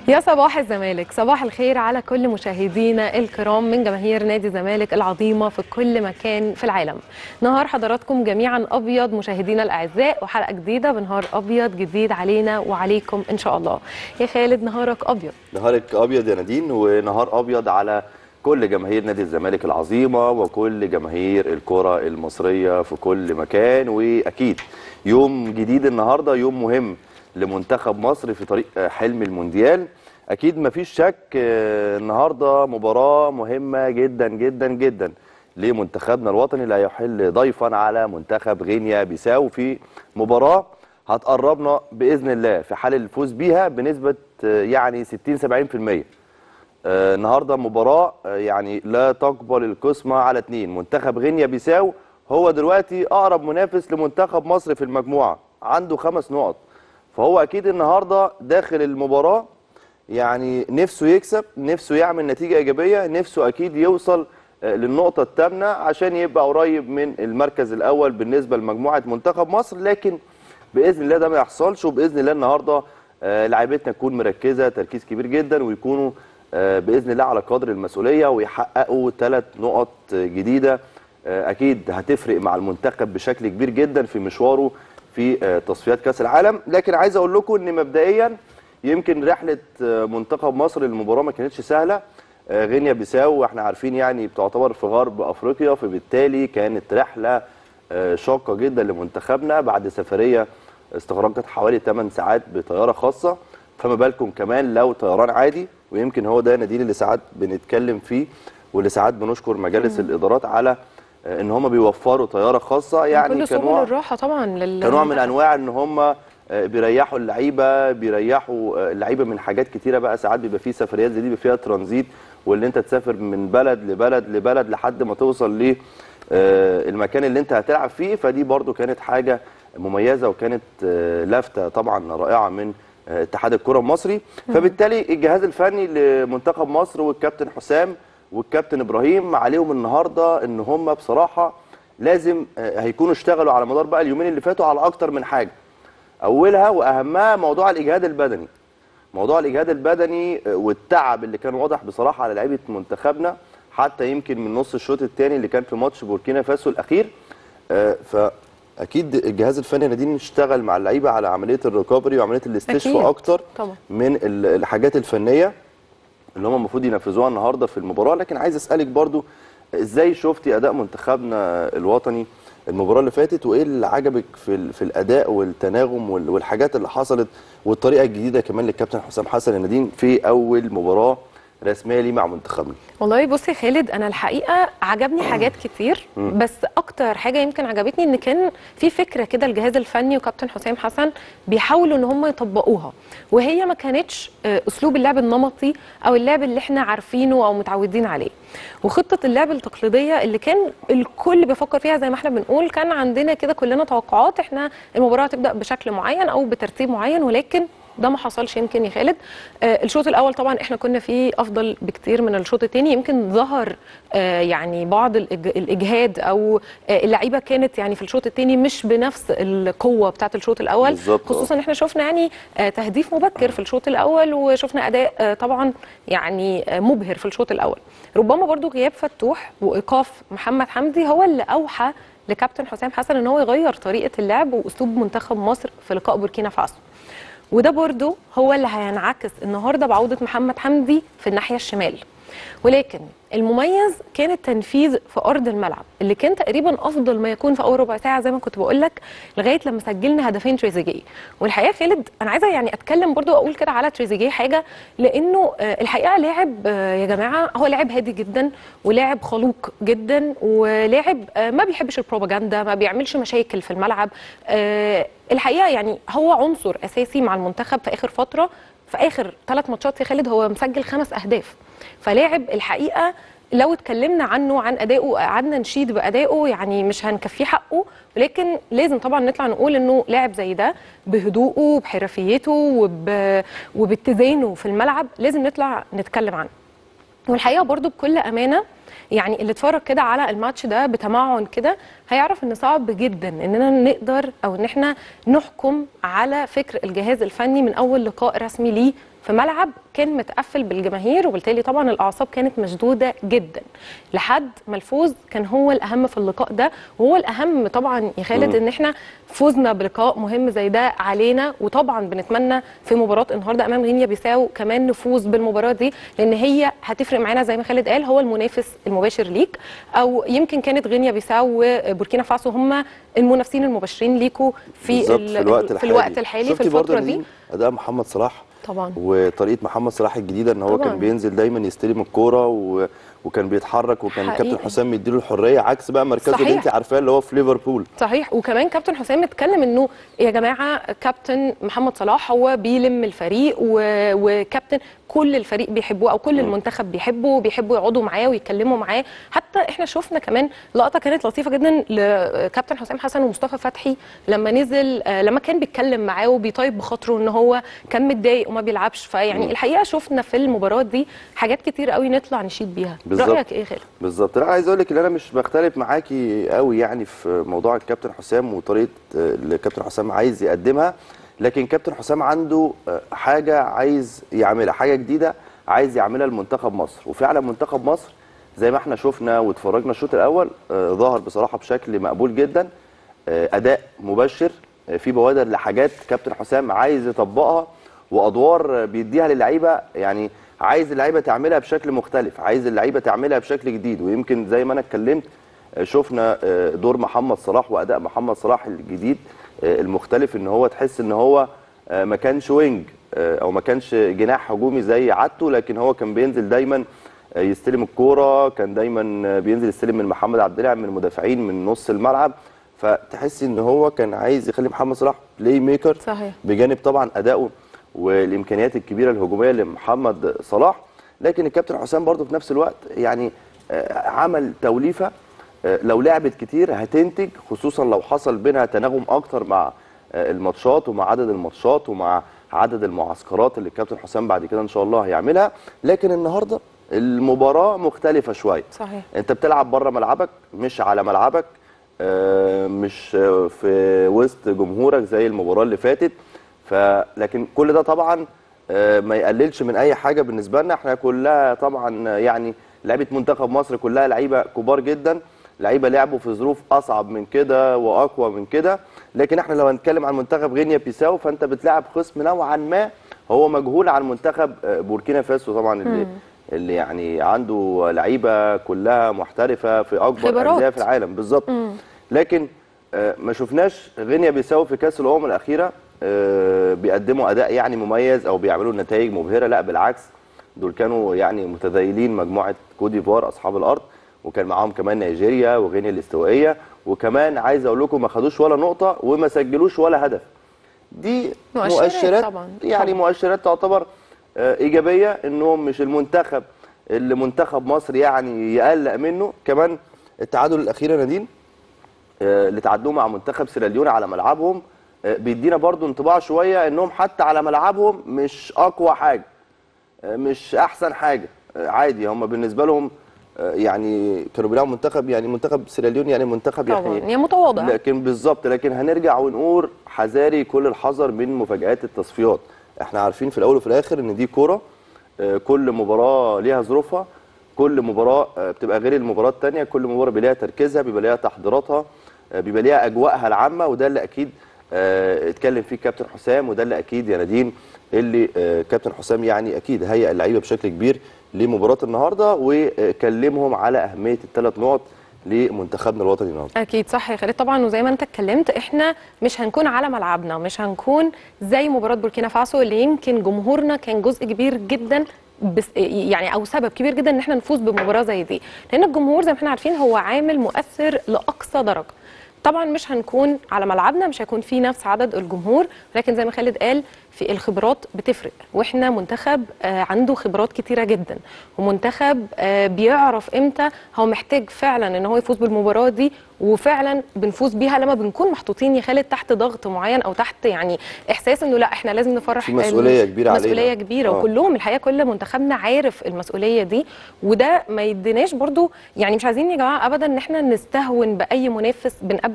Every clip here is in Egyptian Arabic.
يا صباح الزمالك صباح الخير على كل مشاهدينا الكرام من جماهير نادي الزمالك العظيمة في كل مكان في العالم نهار حضراتكم جميعا أبيض مشاهدينا الأعزاء وحلقة جديدة بنهار أبيض جديد علينا وعليكم إن شاء الله يا خالد نهارك أبيض نهارك ابيض يا نادين ونهار ابيض على كل جماهير نادي الزمالك العظيمه وكل جماهير الكره المصريه في كل مكان واكيد يوم جديد النهارده يوم مهم لمنتخب مصر في طريق حلم المونديال اكيد مفيش شك آه، النهارده مباراه مهمه جدا جدا جدا لمنتخبنا الوطني اللي هيحل ضيفا على منتخب غينيا بيساو في مباراه هتقربنا باذن الله في حال الفوز بيها بنسبه آه، يعني 60 70% آه، النهارده مباراه آه، يعني لا تقبل القسمه على اتنين منتخب غينيا بيساو هو دلوقتي اقرب منافس لمنتخب مصر في المجموعه عنده خمس نقط فهو اكيد النهارده داخل المباراه يعني نفسه يكسب نفسه يعمل نتيجه ايجابيه نفسه اكيد يوصل آه، للنقطه الثامنه عشان يبقى قريب من المركز الاول بالنسبه لمجموعه منتخب مصر لكن باذن الله ده ما يحصلش وباذن الله النهارده آه، لاعيبتنا تكون مركزه تركيز كبير جدا ويكونوا آه، باذن الله على قدر المسؤوليه ويحققوا ثلاث نقط آه، جديده آه، اكيد هتفرق مع المنتخب بشكل كبير جدا في مشواره في آه، تصفيات كاس العالم لكن عايز اقول لكم ان مبدئيا يمكن رحله آه، منتخب مصر للمباراه ما كانتش سهله آه، غينيا بيساو احنا عارفين يعني بتعتبر في غرب افريقيا فبالتالي كانت رحله آه، شاقه جدا لمنتخبنا بعد سفريه استغرقت حوالي 8 ساعات بطياره خاصه فما بالكم كمان لو طيران عادي ويمكن هو ده نادين اللي ساعات بنتكلم فيه واللي ساعات بنشكر مجالس الادارات على آه، ان هم بيوفروا طياره خاصه يعني كل سبل كنوع الراحة طبعا لل كنوع من انواع ان هم آه، بيريحوا اللعيبه بيريحوا آه، اللعيبه من حاجات كتيره بقى ساعات بيبقى فيه سفريات زي دي بيبقى فيها ترانزيت واللي انت تسافر من بلد لبلد لبلد لحد ما توصل ل آه، المكان اللي انت هتلعب فيه فدي برضو كانت حاجه مميزه وكانت آه، لافته طبعا رائعه من آه، اتحاد الكره المصري فبالتالي الجهاز الفني لمنتخب مصر والكابتن حسام والكابتن ابراهيم عليهم النهارده ان هم بصراحه لازم آه، هيكونوا اشتغلوا على مدار بقى اليومين اللي فاتوا على اكتر من حاجه اولها واهمها موضوع الاجهاد البدني موضوع الاجهاد البدني آه، والتعب اللي كان واضح بصراحه على لعيبه منتخبنا حتى يمكن من نص الشوط الثاني اللي كان في ماتش بوركينا فاسو الاخير آه، فاكيد الجهاز الفني نادين اشتغل مع اللعيبه على عمليه الريكفري وعمليه الاستشفاء أكيد. اكتر طبعا. من ال- الحاجات الفنيه اللي هم المفروض ينفذوها النهارده في المباراه لكن عايز اسالك برضو ازاي شفتي اداء منتخبنا الوطني المباراه اللي فاتت وايه اللي عجبك في ال- في الاداء والتناغم وال- والحاجات اللي حصلت والطريقه الجديده كمان للكابتن حسام حسن الندين في اول مباراه رسميه ليه مع منتخبنا والله بصي يا خالد انا الحقيقه عجبني حاجات كتير بس اكتر حاجه يمكن عجبتني ان كان في فكره كده الجهاز الفني وكابتن حسام حسن بيحاولوا ان هم يطبقوها وهي ما كانتش آه، اسلوب اللعب النمطي او اللعب اللي احنا عارفينه او متعودين عليه وخطه اللعب التقليديه اللي كان الكل بيفكر فيها زي ما احنا بنقول كان عندنا كده كلنا توقعات احنا المباراه هتبدا بشكل معين او بترتيب معين ولكن ده ما حصلش يمكن يا خالد آه الشوط الاول طبعا احنا كنا فيه افضل بكتير من الشوط الثاني يمكن ظهر آه يعني بعض الإج الاجهاد او آه اللعيبه كانت يعني في الشوط الثاني مش بنفس القوه بتاعه الشوط الاول بالظبط، آه. خصوصا ان احنا شفنا يعني آه تهديف مبكر في الشوط الاول وشفنا اداء آه طبعا يعني آه مبهر في الشوط الاول ربما برضو غياب فتوح وايقاف محمد حمدي هو اللي اوحى لكابتن حسام حسن ان هو يغير طريقه اللعب واسلوب منتخب مصر في لقاء بوركينا فاسو وده برضو هو اللي هينعكس النهارده بعوده محمد حمدي في الناحيه الشمال ولكن المميز كان التنفيذ في ارض الملعب اللي كان تقريبا افضل ما يكون في اول ربع ساعه زي ما كنت بقول لك لغايه لما سجلنا هدفين تريزيجيه والحقيقه خالد انا عايزه يعني اتكلم برضو اقول كده على تريزيجيه حاجه لانه آه، الحقيقه لاعب آه، يا جماعه هو لاعب هادي جدا ولاعب خلوق جدا ولاعب آه، ما بيحبش البروباجندا ما بيعملش مشاكل في الملعب آه، الحقيقه يعني هو عنصر اساسي مع المنتخب في اخر فتره في اخر ثلاث ماتشات يا خالد هو مسجل خمس اهداف فلاعب الحقيقه لو اتكلمنا عنه عن ادائه قعدنا نشيد بادائه يعني مش هنكفيه حقه ولكن لازم طبعا نطلع نقول انه لاعب زي ده بهدوءه وبحرفيته وب... وباتزانه في الملعب لازم نطلع نتكلم عنه والحقيقه برضو بكل امانه يعني اللي اتفرج كده على الماتش ده بتمعن كده هيعرف ان صعب جدا اننا نقدر او ان احنا نحكم على فكر الجهاز الفني من اول لقاء رسمي ليه في ملعب كان متقفل بالجماهير وبالتالي طبعا الاعصاب كانت مشدوده جدا لحد ما الفوز كان هو الاهم في اللقاء ده وهو الاهم طبعا يا خالد ان احنا فوزنا بلقاء مهم زي ده علينا وطبعا بنتمنى في مباراه النهارده امام غينيا بيساو كمان نفوز بالمباراه دي لان هي هتفرق معانا زي ما خالد قال هو المنافس المباشر ليك او يمكن كانت غينيا بيساو وبوركينا فاسو هم المنافسين المباشرين ليكوا في بالظبط ال- في الوقت في الحالي الوقت الحالي في شفتي برضه الفتره يا دي نادين اداء محمد صلاح طبعا وطريقه محمد صلاح الجديده ان هو طبعاً. كان بينزل دايما يستلم الكوره و... وكان بيتحرك وكان حقيقي. كابتن حسام مديله الحريه عكس بقى مركزه اللي صحيح. انت عارفاه اللي هو في ليفربول صحيح وكمان كابتن حسام اتكلم انه يا جماعه كابتن محمد صلاح هو بيلم الفريق و... وكابتن كل الفريق بيحبوه او كل المنتخب بيحبه بيحبوا يقعدوا معاه ويتكلموا معاه حتى احنا شفنا كمان لقطه كانت لطيفه جدا لكابتن حسام حسن ومصطفى فتحي لما نزل آه، لما كان بيتكلم معاه وبيطيب بخاطره ان هو كان متضايق وما بيلعبش فيعني الحقيقه شفنا في المباراه دي حاجات كتير قوي نطلع نشيد بيها بالظبط. رايك ايه يا خالد بالظبط لا عايز اقول لك ان انا مش بختلف معاكي قوي يعني في موضوع الكابتن حسام وطريقه آه، اللي كابتن حسام عايز يقدمها لكن كابتن حسام عنده آه، حاجه عايز يعملها حاجه جديده عايز يعملها لمنتخب مصر وفعلا منتخب مصر زي ما احنا شفنا واتفرجنا الشوط الاول آه، ظهر بصراحه بشكل مقبول جدا آه، اداء مبشر آه، في بوادر لحاجات كابتن حسام عايز يطبقها وادوار آه، بيديها للعيبه يعني عايز اللعيبه تعملها بشكل مختلف عايز اللعيبه تعملها بشكل جديد ويمكن زي ما انا اتكلمت آه، شفنا آه، دور محمد صلاح واداء محمد صلاح الجديد آه، المختلف ان هو تحس ان هو آه، ما كانش وينج آه، او ما كانش جناح هجومي زي عادته لكن هو كان بينزل دايما آه، يستلم الكوره كان دايما آه، بينزل يستلم من محمد عبد النعم من المدافعين من نص الملعب فتحسي ان هو كان عايز يخلي محمد صلاح بلاي ميكر صحيح بجانب طبعا ادائه والامكانيات الكبيره الهجوميه لمحمد صلاح لكن الكابتن حسام برضه في نفس الوقت يعني آه، عمل توليفه آه، لو لعبت كتير هتنتج خصوصا لو حصل بينها تناغم اكتر مع آه، الماتشات ومع عدد الماتشات ومع عدد المعسكرات اللي الكابتن حسام بعد كده ان شاء الله هيعملها لكن النهارده المباراه مختلفه شويه صحيح انت بتلعب بره ملعبك مش على ملعبك آه، مش آه، في وسط جمهورك زي المباراه اللي فاتت فلكن كل ده طبعا آه، ما يقللش من اي حاجه بالنسبه لنا احنا كلها طبعا آه، يعني لعيبه منتخب مصر كلها لعيبه كبار جدا لعيبه لعبوا في ظروف اصعب من كده واقوى من كده لكن احنا لو هنتكلم عن منتخب غينيا بيساو فانت بتلعب خصم نوعا ما هو مجهول عن منتخب آه، بوركينا فاسو طبعا اللي اللي يعني عنده لعيبه كلها محترفه في اكبر خبرات. انديه في العالم بالظبط لكن آه، ما شفناش غينيا بيساو في كاس الامم الاخيره آه، بيقدموا اداء يعني مميز او بيعملوا نتائج مبهره لا بالعكس دول كانوا يعني متذيلين مجموعه كوت ديفوار اصحاب الارض وكان معاهم كمان نيجيريا وغينيا الاستوائيه وكمان عايز اقول لكم ما خدوش ولا نقطه وما سجلوش ولا هدف دي مؤشرات مؤشرات طبعاً. يعني طبعاً. مؤشرات تعتبر آه، ايجابيه انهم مش المنتخب اللي منتخب مصر يعني يقلق منه كمان التعادل الاخير يا نادين آه، اللي تعادلوه مع منتخب سيراليون على ملعبهم آه، بيدينا برضو انطباع شويه انهم حتى على ملعبهم مش اقوى حاجه آه، مش احسن حاجه آه، عادي هم بالنسبه لهم آه، يعني كانوا بيلعبوا منتخب يعني منتخب سيراليون يعني منتخب طبعا يعني يعني متواضع لكن بالظبط لكن هنرجع ونقول حذاري كل الحذر من مفاجآت التصفيات احنا عارفين في الاول وفي الاخر ان دي كوره آه، كل مباراه ليها ظروفها كل مباراه آه، بتبقى غير المباراه الثانيه كل مباراه بيبقى ليها تركيزها بيبقى ليها تحضيراتها آه، بيبقى ليها اجواءها العامه وده اللي اكيد آه، اتكلم فيه كابتن حسام وده اللي اكيد يا نادين اللي آه، كابتن حسام يعني اكيد هيئ اللعيبه بشكل كبير لمباراه النهارده وكلمهم على اهميه الثلاث نقط لمنتخبنا الوطني النهارده اكيد صح يا خالد طبعا وزي ما انت اتكلمت احنا مش هنكون على ملعبنا مش هنكون زي مباراه بوركينا فاسو اللي يمكن جمهورنا كان جزء كبير جدا بس يعني او سبب كبير جدا ان احنا نفوز بمباراه زي دي لان الجمهور زي ما احنا عارفين هو عامل مؤثر لاقصى درجه طبعا مش هنكون على ملعبنا مش هيكون في نفس عدد الجمهور لكن زي ما خالد قال في الخبرات بتفرق واحنا منتخب آه، عنده خبرات كتيره جدا ومنتخب آه، بيعرف امتى هو محتاج فعلا ان هو يفوز بالمباراه دي وفعلا بنفوز بيها لما بنكون محطوطين يا خالد تحت ضغط معين او تحت يعني احساس انه لا احنا لازم نفرح في مسؤولية كبيرة علينا. مسؤوليه كبيره آه. وكلهم الحقيقه كل منتخبنا عارف المسؤوليه دي وده ما يديناش برضو يعني مش عايزين يا جماعه ابدا ان احنا نستهون باي منافس بنقابله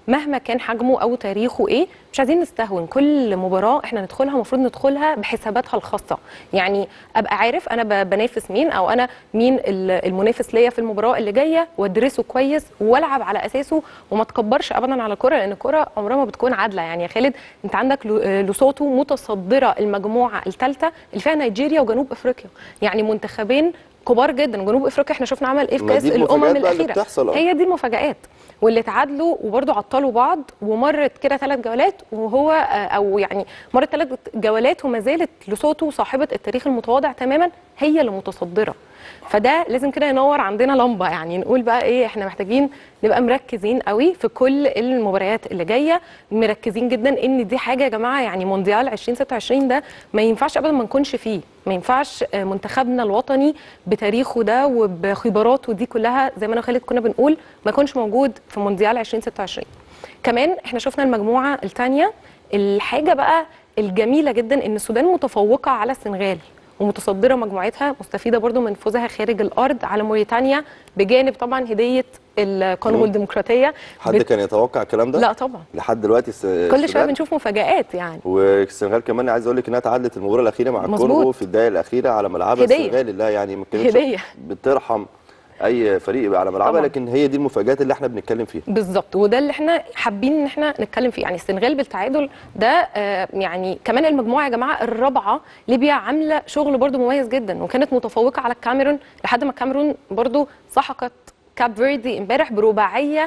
مهما كان حجمه او تاريخه ايه مش عايزين نستهون كل مباراه احنا ندخلها المفروض ندخلها بحساباتها الخاصه يعني ابقى عارف انا ب- بنافس مين او انا مين ال- المنافس ليا في المباراه اللي جايه وادرسه كويس والعب على اساسه وما تكبرش ابدا على الكره لان الكره عمرها ما بتكون عادله يعني يا خالد انت عندك لو- آه، لوسوتو متصدره المجموعه الثالثه اللي فيها نيجيريا وجنوب افريقيا يعني منتخبين كبار جدا وجنوب افريقيا احنا شفنا عمل ايه في ما كاس دي الامم المفاجآت بقى اللي الاخيره بتحصل، آه. هي دي المفاجآت واللي تعادلوا وبرضه عطلوا بعض ومرت كده ثلاث جولات وهو آه، او يعني مرت ثلاث جولات وما زالت لوسوتو صاحبه التاريخ المتواضع تماما هي اللي متصدره فده لازم كده ينور عندنا لمبه يعني نقول بقى ايه احنا محتاجين نبقى مركزين قوي في كل المباريات اللي جايه مركزين جدا ان دي حاجه يا جماعه يعني مونديال 2026 ده ما ينفعش ابدا ما نكونش فيه ما ينفعش آه، منتخبنا الوطني بتاريخه ده وبخبراته دي كلها زي ما انا وخالد كنا بنقول ما يكونش موجود في مونديال 2026 كمان احنا شفنا المجموعه الثانيه الحاجه بقى الجميله جدا ان السودان متفوقه على السنغال ومتصدره مجموعتها مستفيده برضو من فوزها خارج الارض على موريتانيا بجانب طبعا هديه الكونغو مم. الديمقراطيه حد بت- كان يتوقع الكلام ده لا طبعا لحد دلوقتي الس- كل شويه السودان بنشوف مفاجآت يعني والسنغال كمان عايز اقول لك انها تعادلت المباراه الاخيره مع مظبوط. الكونغو في الدقائق الاخيره على ملعبها هدية. السنغال لا يعني ما كانتش هدية. بترحم اي فريق يبقى على ملعبها طبعاً. لكن هي دي المفاجات اللي احنا بنتكلم فيها بالظبط وده اللي احنا حابين ان احنا نتكلم فيه يعني السنغال بالتعادل ده آه، يعني كمان المجموعه يا جماعه الرابعه ليبيا عامله شغل برضو مميز جدا وكانت متفوقه على الكاميرون لحد ما الكاميرون برضو سحقت كاب فيردي امبارح برباعيه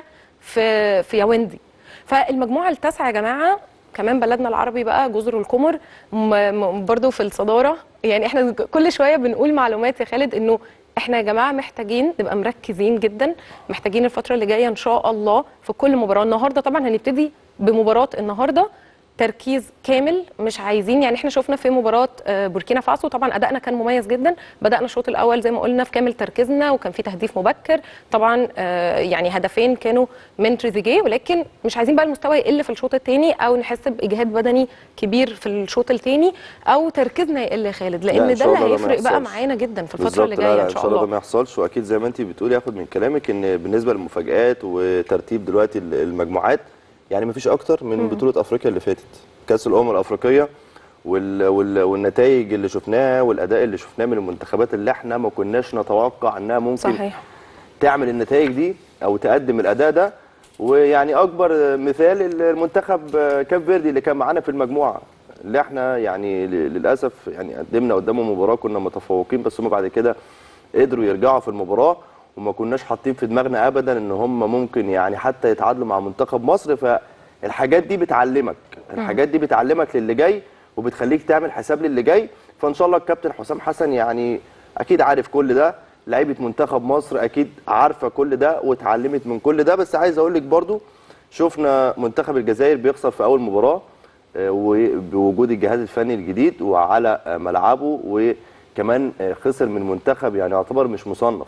في في ياوندي فالمجموعه التاسعه يا جماعه كمان بلدنا العربي بقى جزر القمر م- م- برضو في الصداره يعني احنا كل شويه بنقول معلومات يا خالد انه احنا يا جماعه محتاجين نبقى مركزين جدا محتاجين الفتره اللي جايه ان شاء الله في كل مباراه النهارده طبعا هنبتدي بمباراه النهارده تركيز كامل مش عايزين يعني احنا شفنا في مباراه آه، بوركينا فاسو طبعا ادائنا كان مميز جدا بدانا الشوط الاول زي ما قلنا في كامل تركيزنا وكان في تهديف مبكر طبعا آه، يعني هدفين كانوا من تريزيجيه ولكن مش عايزين بقى المستوى يقل في الشوط الثاني او نحس باجهاد بدني كبير في الشوط الثاني او تركيزنا يقل يا خالد لا، لان إن ده شاء اللي الله ده ما هيفرق بقى يحصلش. معانا جدا في الفتره بالظبط اللي لا جايه لا ان شاء الله ده ما يحصلش واكيد زي ما انت بتقولي ياخد من كلامك ان بالنسبه للمفاجات وترتيب دلوقتي ال- المجموعات يعني ما فيش اكتر من بطوله افريقيا اللي فاتت كاس الامم الافريقيه وال وال والنتائج اللي شفناها والاداء اللي شفناه من المنتخبات اللي احنا ما كناش نتوقع انها ممكن صحيح تعمل النتائج دي او تقدم الاداء ده ويعني اكبر مثال المنتخب كاب فيردي اللي كان معانا في المجموعه اللي احنا يعني ل- للاسف يعني قدمنا قدامهم مباراه كنا متفوقين بس هم بعد كده قدروا يرجعوا في المباراه وما كناش حاطين في دماغنا ابدا ان هم ممكن يعني حتى يتعادلوا مع منتخب مصر فالحاجات دي بتعلمك الحاجات دي بتعلمك للي جاي وبتخليك تعمل حساب للي جاي فان شاء الله الكابتن حسام حسن يعني اكيد عارف كل ده لعيبه منتخب مصر اكيد عارفه كل ده واتعلمت من كل ده بس عايز اقول لك برضو شفنا منتخب الجزائر بيخسر في اول مباراه آه، وبوجود الجهاز الفني الجديد وعلى آه، ملعبه وكمان آه، خسر من منتخب يعني يعتبر مش مصنف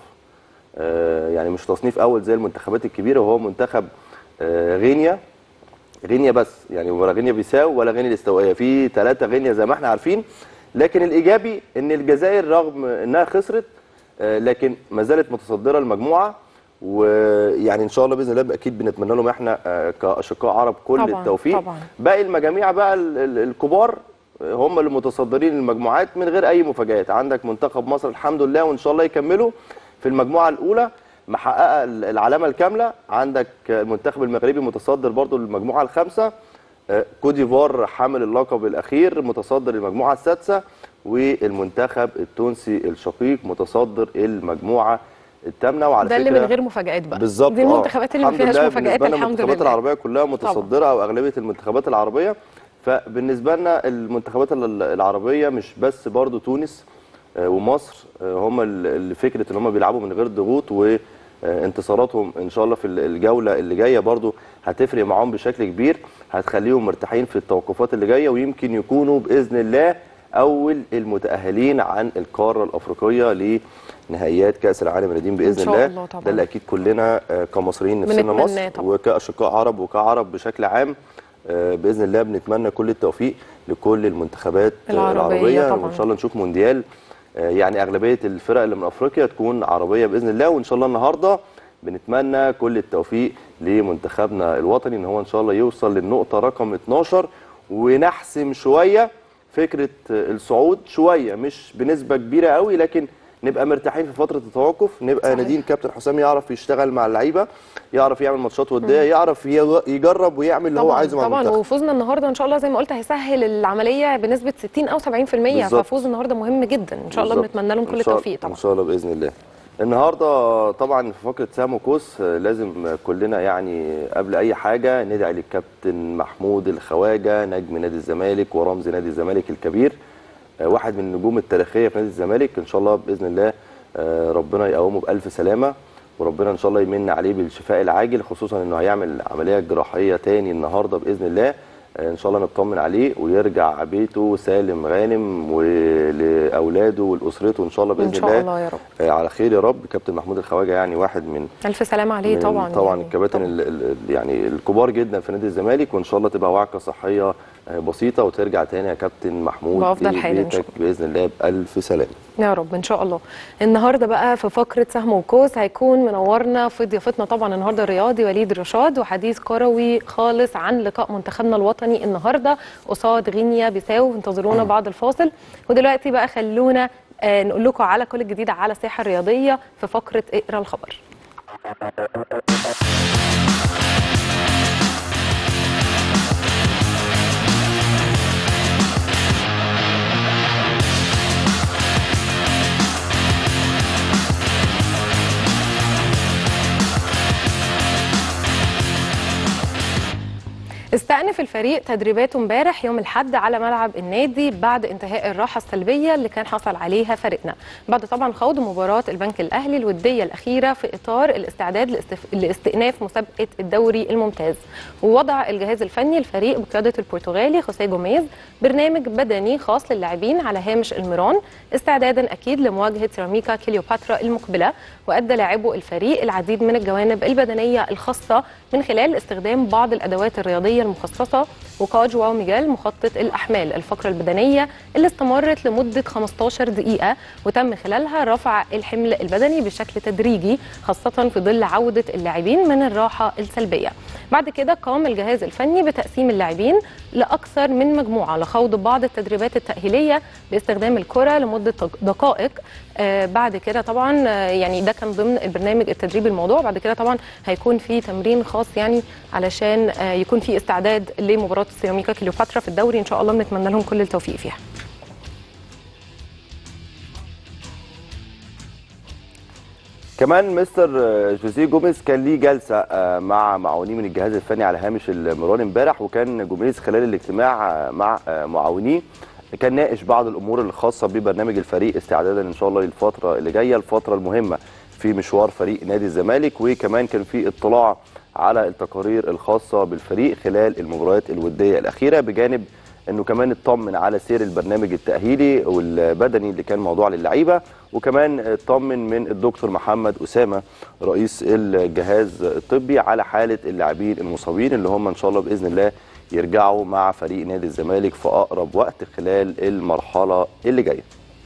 آه، يعني مش تصنيف اول زي المنتخبات الكبيره وهو منتخب آه، غينيا غينيا بس يعني ولا غينيا بيساو ولا غينيا الاستوائيه في ثلاثه غينيا زي ما احنا عارفين لكن الايجابي ان الجزائر رغم انها خسرت آه، لكن ما زالت متصدره المجموعه ويعني ان شاء الله باذن الله اكيد بنتمنى لهم احنا آه، كاشقاء عرب كل طبعاً، التوفيق طبعاً. باقي المجاميع بقى ال- ال- الكبار آه، هم اللي متصدرين المجموعات من غير اي مفاجآت عندك منتخب مصر الحمد لله وان شاء الله يكملوا في المجموعه الاولى محققه ال- العلامه الكامله عندك آه، المنتخب المغربي متصدر برضو المجموعه الخامسه آه، كوت ديفوار حامل اللقب الاخير متصدر المجموعه السادسه والمنتخب التونسي الشقيق متصدر المجموعه الثامنه وعلى ده اللي فكره من غير مفاجآت بقى بالظبط دي آه. المنتخبات اللي ما الحمد فيهاش لله مفاجآت بالنسبه لنا الحمد المنتخبات لله العربيه كلها متصدره او اغلبيه المنتخبات العربيه فبالنسبه لنا المنتخبات ال- العربيه مش بس برضو تونس آه، ومصر آه، هم ال- اللي فكره ان هم بيلعبوا من غير ضغوط وانتصاراتهم ان شاء الله في ال- الجوله اللي جايه برضو هتفرق معاهم بشكل كبير هتخليهم مرتاحين في التوقفات اللي جايه ويمكن يكونوا باذن الله اول المتاهلين عن القاره الافريقيه لنهائيات كاس العالم للدين باذن شاء الله, الله طبعاً. ده اللي اكيد كلنا آه، كمصريين نفسنا بنتمناه مصر طبعاً. وكاشقاء عرب وكعرب بشكل عام آه، باذن الله بنتمنى كل التوفيق لكل المنتخبات آه، العربية العربيه طبعاً. وان شاء الله نشوف مونديال آه، يعني اغلبيه الفرق اللي من افريقيا تكون عربيه باذن الله وان شاء الله النهارده بنتمنى كل التوفيق لمنتخبنا الوطني ان هو ان شاء الله يوصل للنقطه رقم 12 ونحسم شويه فكره الصعود شويه مش بنسبه كبيره قوي لكن نبقى مرتاحين في فتره التوقف نبقى صحيح. نادين كابتن حسام يعرف يشتغل مع اللعيبه يعرف يعمل ماتشات وديه يعرف ي- يجرب ويعمل اللي هو طبعا عايزه مع طبعا المنتخب وفوزنا النهارده ان شاء الله زي ما قلت هيسهل العمليه بنسبه 60 او 70% بالظبط. ففوز النهارده مهم جدا ان شاء الله بالظبط. بنتمنى لهم إن كل شاء- التوفيق طبعا ان شاء الله باذن الله النهارده طبعا في فقره سام وكوس آه، لازم كلنا يعني قبل اي حاجه ندعي للكابتن محمود الخواجه نجم نادي الزمالك ورمز نادي الزمالك الكبير آه، واحد من النجوم التاريخيه في نادي الزمالك ان شاء الله باذن الله آه، ربنا يقومه بالف سلامه وربنا ان شاء الله يمن عليه بالشفاء العاجل خصوصا انه هيعمل عمليه جراحيه تاني النهارده باذن الله آه، ان شاء الله نطمن عليه ويرجع بيته سالم غانم ولاولاده ولاسرته ان شاء الله باذن ان شاء الله يا رب آه، على خير يا رب كابتن محمود الخواجه يعني واحد من الف سلامه عليه من طبعا طبعا يعني الكباتن ال- ال- ال- يعني الكبار جدا في نادي الزمالك وان شاء الله تبقى وعكه صحيه آه، بسيطه وترجع تاني يا كابتن محمود بأفضل حال إن شاء لبيتك باذن الله بالف سلامه يا رب ان شاء الله النهارده بقى في فقره سهم وكوس هيكون منورنا في ضيافتنا طبعا النهارده الرياضي وليد رشاد وحديث كروي خالص عن لقاء منتخبنا الوطني النهارده قصاد غينيا بيساو انتظرونا بعد الفاصل ودلوقتي بقى خلونا آه، نقول لكم على كل الجديد على الساحه الرياضيه في فقره اقرا الخبر استأنف الفريق تدريباته امبارح يوم الحد على ملعب النادي بعد انتهاء الراحة السلبية اللي كان حصل عليها فريقنا بعد طبعا خوض مباراة البنك الأهلي الودية الأخيرة في إطار الاستعداد لاستف... لاستئناف مسابقة الدوري الممتاز ووضع الجهاز الفني الفريق بقيادة البرتغالي خوسيه جوميز برنامج بدني خاص للاعبين على هامش المران استعدادا أكيد لمواجهة سيراميكا كليوباترا المقبلة وأدى لاعبو الفريق العديد من الجوانب البدنية الخاصة من خلال استخدام بعض الأدوات الرياضية المخصصة وقاد جواو ميجال مخطط الأحمال الفقرة البدنية اللي استمرت لمدة 15 دقيقة وتم خلالها رفع الحمل البدني بشكل تدريجي خاصة في ظل عودة اللاعبين من الراحة السلبية بعد كده قام الجهاز الفني بتقسيم اللاعبين لأكثر من مجموعة لخوض بعض التدريبات التأهيلية باستخدام الكرة لمدة دقائق آه بعد كده طبعا آه يعني ده كان ضمن البرنامج التدريبي الموضوع بعد كده طبعا هيكون في تمرين خاص يعني علشان آه يكون في استعداد لمباراة سيراميكا كليوباترا في الدوري ان شاء الله بنتمنى لهم كل التوفيق فيها كمان مستر جوزيه جوميز كان ليه جلسه آه، مع معاونيه من الجهاز الفني على هامش المران امبارح وكان جوميز خلال الاجتماع آه، مع آه، معاونيه كان ناقش بعض الامور الخاصه ببرنامج الفريق استعدادا ان شاء الله للفتره اللي جايه الفتره المهمه في مشوار فريق نادي الزمالك وكمان كان في اطلاع على التقارير الخاصه بالفريق خلال المباريات الوديه الاخيره بجانب انه كمان اطمن على سير البرنامج التاهيلي والبدني اللي كان موضوع للعيبه وكمان اطمن من الدكتور محمد اسامه رئيس الجهاز الطبي على حاله اللاعبين المصابين اللي هم ان شاء الله باذن الله يرجعوا مع فريق نادي الزمالك في اقرب وقت خلال المرحله اللي جايه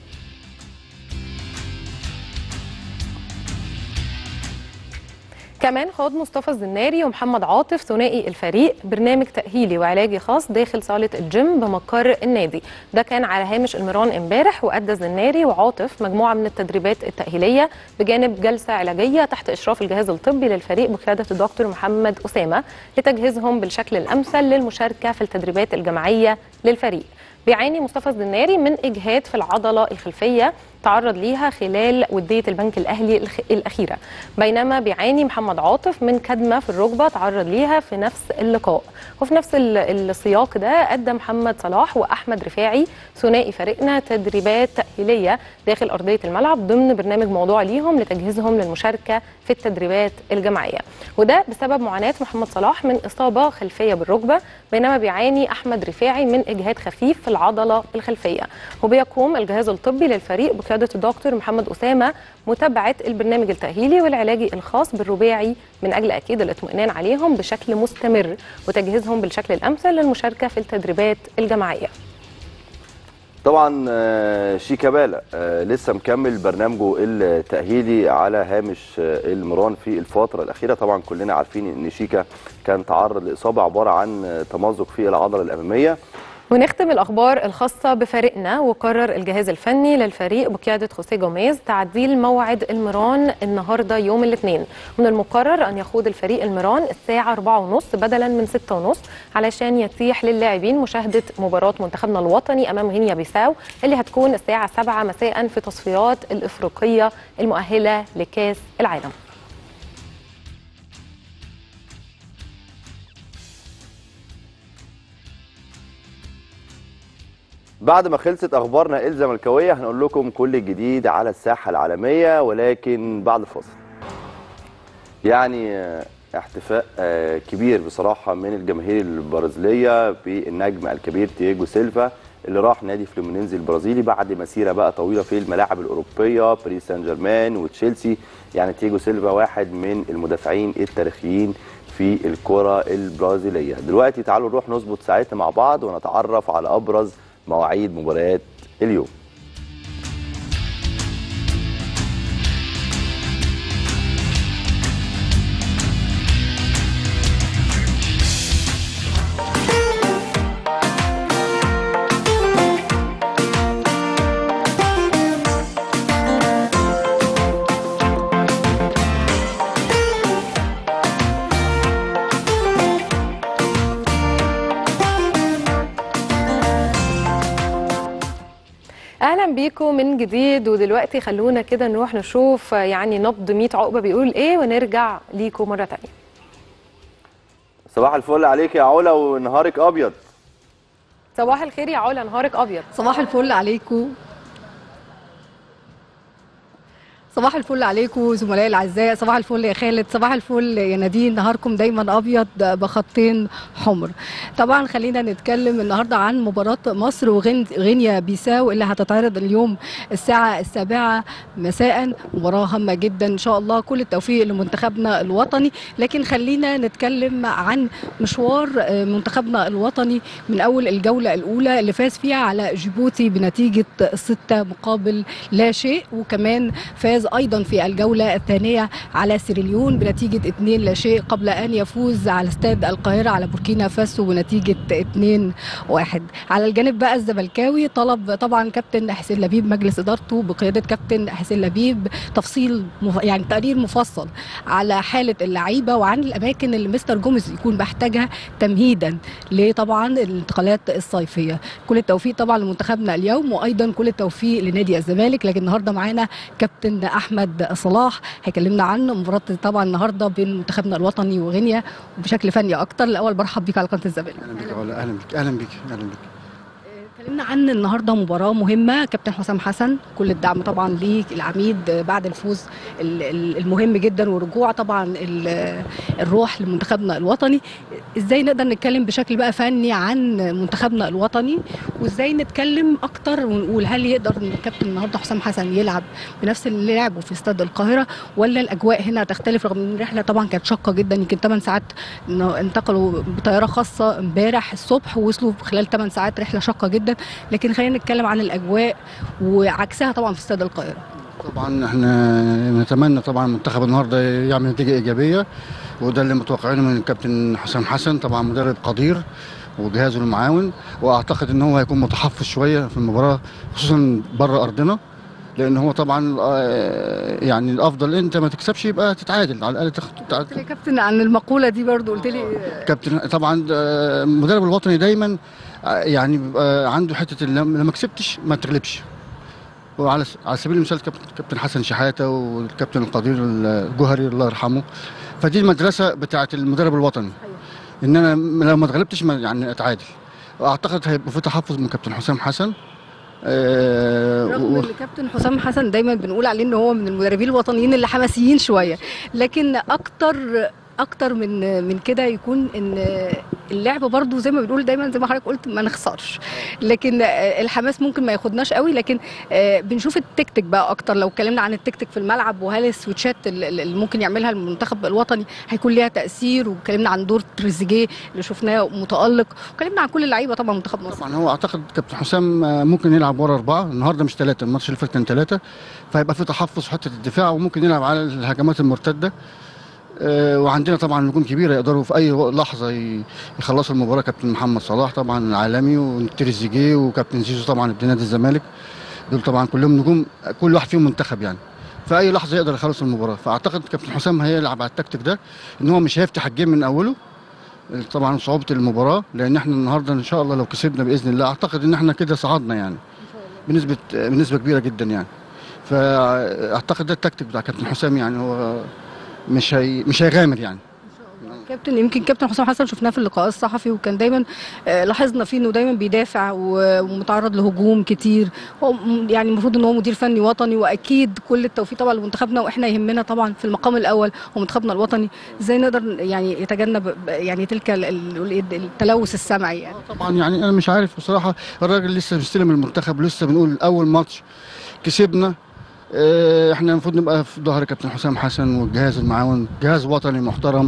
كمان خاض مصطفى الزناري ومحمد عاطف ثنائي الفريق برنامج تأهيلي وعلاجي خاص داخل صالة الجيم بمقر النادي ده كان على هامش المران امبارح وأدى الزناري وعاطف مجموعة من التدريبات التأهيلية بجانب جلسة علاجية تحت إشراف الجهاز الطبي للفريق بقيادة الدكتور محمد أسامة لتجهيزهم بالشكل الأمثل للمشاركة في التدريبات الجماعية للفريق بيعاني مصطفى الزناري من إجهاد في العضلة الخلفية تعرض ليها خلال ودية البنك الأهلي الخ- الأخيرة بينما بيعاني محمد عاطف من كدمة في الركبة تعرض ليها في نفس اللقاء وفي نفس ال- السياق ده أدى محمد صلاح وأحمد رفاعي ثنائي فريقنا تدريبات تأهيلية داخل أرضية الملعب ضمن برنامج موضوع ليهم لتجهيزهم للمشاركة في التدريبات الجماعية وده بسبب معاناة محمد صلاح من إصابة خلفية بالركبة بينما بيعاني أحمد رفاعي من إجهاد خفيف في العضلة الخلفية وبيقوم الجهاز الطبي للفريق بقيادة الدكتور محمد أسامة متابعة البرنامج التأهيلي والعلاجي الخاص بالرباعي من أجل أكيد الاطمئنان عليهم بشكل مستمر وتجهيزهم بالشكل الأمثل للمشاركة في التدريبات الجماعية طبعا آه، شيكابالا آه، لسه مكمل برنامجه التأهيلي على هامش آه، المران في الفترة الأخيرة طبعا كلنا عارفين إن شيكا كان تعرض لإصابة عبارة عن آه، تمزق في العضلة الأمامية ونختم الأخبار الخاصة بفريقنا وقرر الجهاز الفني للفريق بقيادة خوسيه جوميز تعديل موعد المران النهاردة يوم الاثنين من المقرر أن يخوض الفريق المران الساعة 4:30 بدلا من 6:30 علشان يتيح للاعبين مشاهدة مباراة منتخبنا الوطني أمام غينيا بيساو اللي هتكون الساعة 7 مساء في تصفيات الإفريقية المؤهلة لكاس العالم بعد ما خلصت اخبارنا الزملكاويه هنقول لكم كل الجديد على الساحه العالميه ولكن بعد الفاصل يعني آه، احتفاء آه، كبير بصراحه من الجماهير البرازيليه بالنجم الكبير تياجو سيلفا اللي راح نادي فلومينينزي البرازيلي بعد مسيره بقى طويله في الملاعب الاوروبيه باريس سان جيرمان وتشيلسي يعني تياجو سيلفا واحد من المدافعين التاريخيين في الكره البرازيليه دلوقتي تعالوا نروح نظبط ساعتنا مع بعض ونتعرف على ابرز مواعيد مباريات اليوم اهلا بيكم من جديد ودلوقتي خلونا كده نروح نشوف يعني نبض 100 عقبه بيقول ايه ونرجع ليكم مره تانية صباح الفل عليك يا علا ونهارك ابيض صباح الخير يا علا نهارك ابيض صباح الفل عليكم صباح الفل عليكم زملائي الاعزاء صباح الفل يا خالد صباح الفل يا نادين نهاركم دايما ابيض بخطين حمر طبعا خلينا نتكلم النهارده عن مباراه مصر وغينيا بيساو اللي هتتعرض اليوم الساعه السابعه مساء مباراه هامه جدا ان شاء الله كل التوفيق لمنتخبنا الوطني لكن خلينا نتكلم عن مشوار منتخبنا الوطني من اول الجوله الاولى اللي فاز فيها على جيبوتي بنتيجه ستة مقابل لا شيء وكمان فاز فاز ايضا في الجوله الثانيه على سيراليون بنتيجه 2 لا شيء قبل ان يفوز على استاد القاهره على بوركينا فاسو بنتيجه 2 1 على الجانب بقى الزملكاوي طلب طبعا كابتن حسين لبيب مجلس ادارته بقياده كابتن حسين لبيب تفصيل مف... يعني تقرير مفصل على حاله اللعيبه وعن الاماكن اللي مستر جوميز يكون محتاجها تمهيدا لطبعا الانتقالات الصيفيه كل التوفيق طبعا لمنتخبنا اليوم وايضا كل التوفيق لنادي الزمالك لكن النهارده معانا كابتن احمد صلاح هيكلمنا عن مباراه طبعا النهارده بين منتخبنا الوطني وغينيا وبشكل فني اكتر الاول برحب بيك على قناه الزمالك اهلا بك يا علا اهلا بك اهلا بك اهلا بك اتكلمنا عن النهارده مباراه مهمه كابتن حسام حسن كل الدعم طبعا ليك العميد بعد الفوز المهم جدا ورجوع طبعا الروح لمنتخبنا الوطني ازاي نقدر نتكلم بشكل بقى فني عن منتخبنا الوطني وازاي نتكلم اكتر ونقول هل يقدر الكابتن النهارده حسام حسن يلعب بنفس اللي لعبه في استاد القاهره ولا الاجواء هنا تختلف رغم ان الرحله طبعا كانت شاقه جدا يمكن 8 ساعات انتقلوا بطياره خاصه امبارح الصبح ووصلوا خلال 8 ساعات رحله شاقه جدا لكن خلينا نتكلم عن الاجواء وعكسها طبعا في استاد القاهره طبعا احنا نتمنى طبعا المنتخب النهارده يعمل نتيجه ايجابيه وده اللي متوقعينه من الكابتن حسام حسن طبعا مدرب قدير وجهازه المعاون واعتقد ان هو هيكون متحفظ شويه في المباراه خصوصا بره ارضنا لان هو طبعا يعني الافضل انت ما تكسبش يبقى تتعادل على الاقل قلت لي كابتن عن المقوله دي برضو قلت لي كابتن طبعا المدرب الوطني دايما يعني بيبقى عنده حته لما كسبتش ما تغلبش وعلى على سبيل المثال كابتن حسن شحاته والكابتن القدير الجوهري الله يرحمه فدي المدرسه بتاعه المدرب الوطني ان انا لو ما اتغلبتش يعني اتعادل واعتقد هيبقى في تحفظ من كابتن حسام حسن آه رغم ان كابتن حسام حسن دايما بنقول عليه ان هو من المدربين الوطنيين اللي حماسيين شويه لكن اكتر اكتر من من كده يكون ان اللعب برضو زي ما بنقول دايما زي ما حضرتك قلت ما نخسرش لكن آه، الحماس ممكن ما ياخدناش قوي لكن آه، بنشوف التكتيك بقى اكتر لو اتكلمنا عن التكتيك في الملعب وهل السويتشات ال- ال- اللي ممكن يعملها المنتخب الوطني هيكون ليها تاثير واتكلمنا عن دور تريزيجيه اللي شفناه متالق واتكلمنا عن كل اللعيبه طبعا منتخب مصر طبعا هو اعتقد كابتن حسام آه، ممكن يلعب ورا اربعه النهارده مش ثلاثه الماتش اللي فات كان ثلاثه فهيبقى في تحفظ في حته الدفاع وممكن يلعب على الهجمات المرتده آه، وعندنا طبعا نجوم كبيره يقدروا في اي لحظه ي- يخلصوا المباراه كابتن محمد صلاح طبعا العالمي وتريزيجيه وكابتن زيزو طبعا ابن نادي الزمالك دول طبعا كلهم نجوم كل واحد فيهم منتخب يعني في اي لحظه يقدر يخلص المباراه فاعتقد كابتن حسام هيلعب على التكتيك ده ان هو مش هيفتح الجيم من اوله طبعا صعوبه المباراه لان احنا النهارده ان شاء الله لو كسبنا باذن الله اعتقد ان احنا كده صعدنا يعني بنسبه بنسبه كبيره جدا يعني فاعتقد ده التكتيك بتاع كابتن حسام يعني هو مش هي مش هيغامر يعني كابتن يمكن كابتن حسام حسن شفناه في اللقاء الصحفي وكان دايما آه، لاحظنا فيه انه دايما بيدافع و- ومتعرض لهجوم كتير هو م- يعني المفروض ان هو مدير فني وطني واكيد كل التوفيق طبعا لمنتخبنا واحنا يهمنا طبعا في المقام الاول هو منتخبنا الوطني ازاي نقدر يعني يتجنب ب- يعني تلك ال- ال- نقول إيه التلوث السمعي يعني طبعا يعني انا مش عارف بصراحه الراجل لسه مستلم المنتخب لسه بنقول اول ماتش كسبنا آه، احنا المفروض نبقى في ظهر كابتن حسام حسن والجهاز المعاون جهاز وطني محترم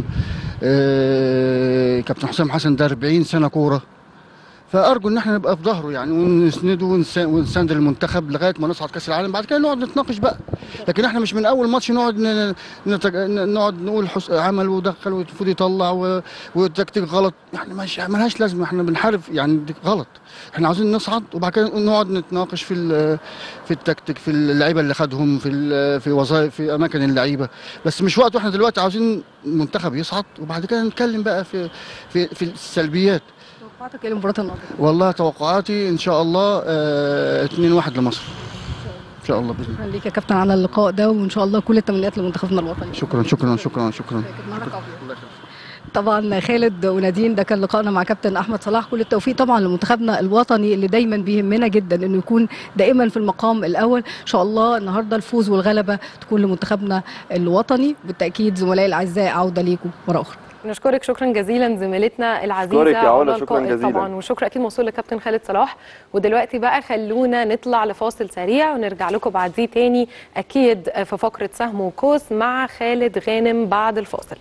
آه، كابتن حسام حسن ده 40 سنه كوره فارجو ان احنا نبقى في ظهره يعني ونسنده ونس- ونساند المنتخب لغايه ما نصعد كاس العالم بعد كده نقعد نتناقش بقى لكن احنا مش من اول ماتش نقعد ن- نتج... ن- نقعد نقول حس... عمل ودخل والمفروض يطلع و... والتكتيك غلط يعني مش ملهاش لازمه احنا بنحارب يعني دي غلط احنا عاوزين نصعد وبعد كده نقعد نتناقش في ال... في التكتيك في اللعيبه اللي خدهم في ال... في وظائف في اماكن اللعيبه بس مش وقت واحنا دلوقتي عاوزين المنتخب يصعد وبعد كده نتكلم بقى في في في السلبيات توقعاتك ايه لمباراه النهارده؟ والله توقعاتي ان شاء الله آه 2-1 لمصر ان شاء الله باذن الله شكرا ليك يا كابتن على اللقاء ده وان شاء الله كل التمنيات لمنتخبنا الوطني شكرا شكرا شكرا شكرا نهارك أبيض. طبعا خالد ونادين ده كان لقائنا مع كابتن احمد صلاح كل التوفيق طبعا لمنتخبنا الوطني اللي دايما بيهمنا جدا انه يكون دائما في المقام الاول ان شاء الله النهارده الفوز والغلبه تكون لمنتخبنا الوطني بالتاكيد زملائي الاعزاء عوده ليكم مره اخرى نشكرك شكرا جزيلا زميلتنا العزيزه أشكرك يا علا، علا شكراً القائد جزيلاً. طبعا وشكر اكيد موصول لكابتن خالد صلاح ودلوقتي بقى خلونا نطلع لفاصل سريع ونرجع لكم بعديه تاني اكيد في فقره سهم وكوس مع خالد غانم بعد الفاصل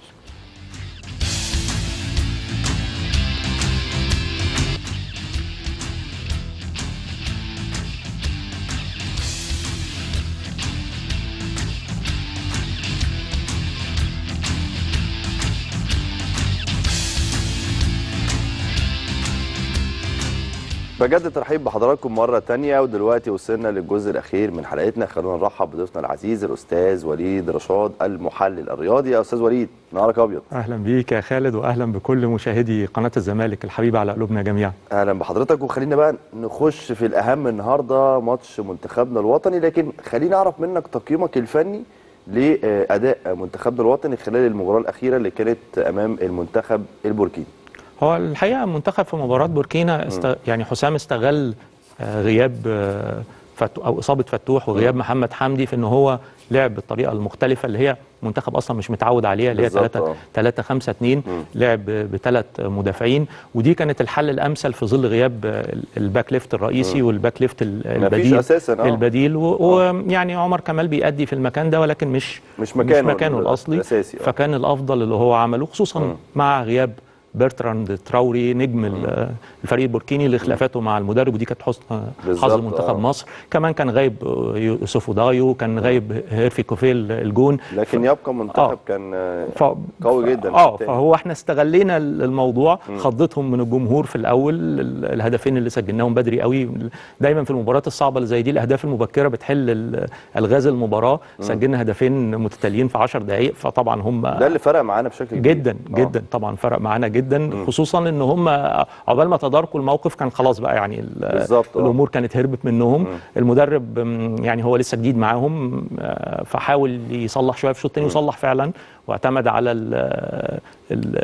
بجد ترحيب بحضراتكم مرة تانية ودلوقتي وصلنا للجزء الأخير من حلقتنا خلونا نرحب بضيفنا العزيز الأستاذ وليد رشاد المحلل الرياضي يا أستاذ وليد نهارك أبيض اهلا بيك يا خالد واهلا بكل مشاهدي قناه الزمالك الحبيبه على قلوبنا جميعا أهلا بحضرتك وخلينا بقى نخش في الأهم النهاردة ماتش منتخبنا الوطني لكن خلينا أعرف منك تقييمك الفني لأداء منتخبنا الوطني خلال المباراة الأخيرة اللي كانت أمام المنتخب البوركيني هو الحقيقه المنتخب في مباراه بوركينا است... يعني حسام استغل آه، غياب آه، فتو... او اصابه فتوح وغياب محمد حمدي في ان هو لعب بالطريقه المختلفه اللي هي منتخب اصلا مش متعود عليها اللي هي بالظبط، 3 آه. 3 5 2 لعب بثلاث مدافعين ودي كانت الحل الامثل في ظل غياب آه، الباك ليفت الرئيسي والباك ليفت ال- مفيش البديل أساساً، آه. البديل ويعني عمر كمال بيأدي في المكان ده ولكن مش مش مكانه مش مكانه الاصلي الأساسي، آه. فكان الافضل اللي هو عمله خصوصا مع غياب برتراند تراوري نجم ال- الفريق البوركيني لخلافاته مع المدرب ودي كانت حسن حظ بالظبط، منتخب آه. مصر كمان كان غايب يوسف دايو كان غايب هيرفي كوفيل الجون لكن يبقى منتخب آه. كان آه، ف... قوي جدا في اه التاني. فهو احنا استغلينا ال- الموضوع خضتهم من الجمهور في الاول ال- الهدفين اللي سجلناهم بدري قوي دايما في المباريات الصعبه اللي زي دي الاهداف المبكره بتحل ال- الغاز المباراه سجلنا هدفين متتاليين في 10 دقائق فطبعا هم ده اللي فرق معانا بشكل كبير جدا آه. جدا طبعا فرق معانا جدا خصوصا ان هم عقبال ما تداركوا الموقف كان خلاص بقى يعني ال- بالظبط، آه. الامور كانت هربت منهم المدرب م، يعني هو لسه جديد معاهم آه، فحاول يصلح شويه في الشوط الثاني وصلح فعلا واعتمد على ال ال